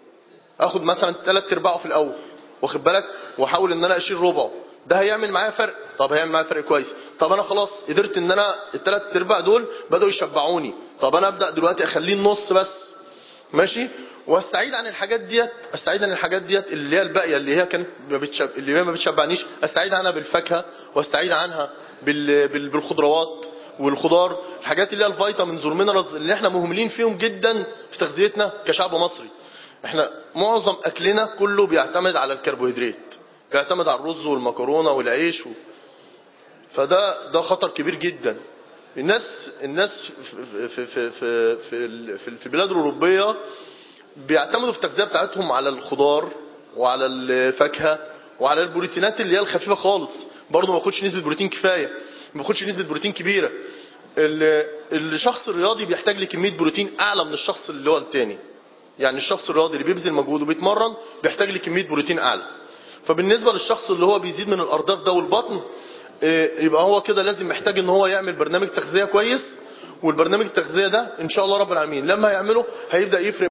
اخد مثلا ثلاث ارباعه في الاول واخد بالك واحاول ان انا اشيل ربعه ده هيعمل معايا فرق طب هيعمل معايا فرق كويس طب انا خلاص قدرت ان انا الثلاث ارباع دول بداوا يشبعوني طب انا ابدا دلوقتي اخليه النص بس ماشي واستعيد عن الحاجات ديت استعيد عن الحاجات ديت اللي هي الباقيه اللي هي كانت ما بتشب... اللي هي ما بتشبعنيش استعيد عنها بالفاكهه واستعيد عنها بال... بال... بالخضروات والخضار الحاجات اللي هي الفيتامينز والمينرالز اللي احنا مهملين فيهم جدا في تغذيتنا كشعب مصري احنا معظم اكلنا كله بيعتمد على الكربوهيدرات بيعتمد على الرز والمكرونه والعيش و... فده ده خطر كبير جدا الناس الناس في في في في في, ال- في, في البلاد الاوروبيه بيعتمدوا في التغذيه بتاعتهم على الخضار وعلى الفاكهه وعلى البروتينات اللي هي الخفيفه خالص برضه ما باخدش نسبه بروتين كفايه ما باخدش نسبه بروتين كبيره ال- الشخص الرياضي بيحتاج لكميه بروتين اعلى من الشخص اللي هو التاني يعني الشخص الرياضي اللي بيبذل مجهود وبيتمرن بيحتاج لكميه بروتين اعلى فبالنسبه للشخص اللي هو بيزيد من الارداف ده والبطن إيه، يبقى هو كده لازم محتاج ان هو يعمل برنامج تغذيه كويس والبرنامج التغذيه ده ان شاء الله رب العالمين لما هيعمله هيبدا يفرق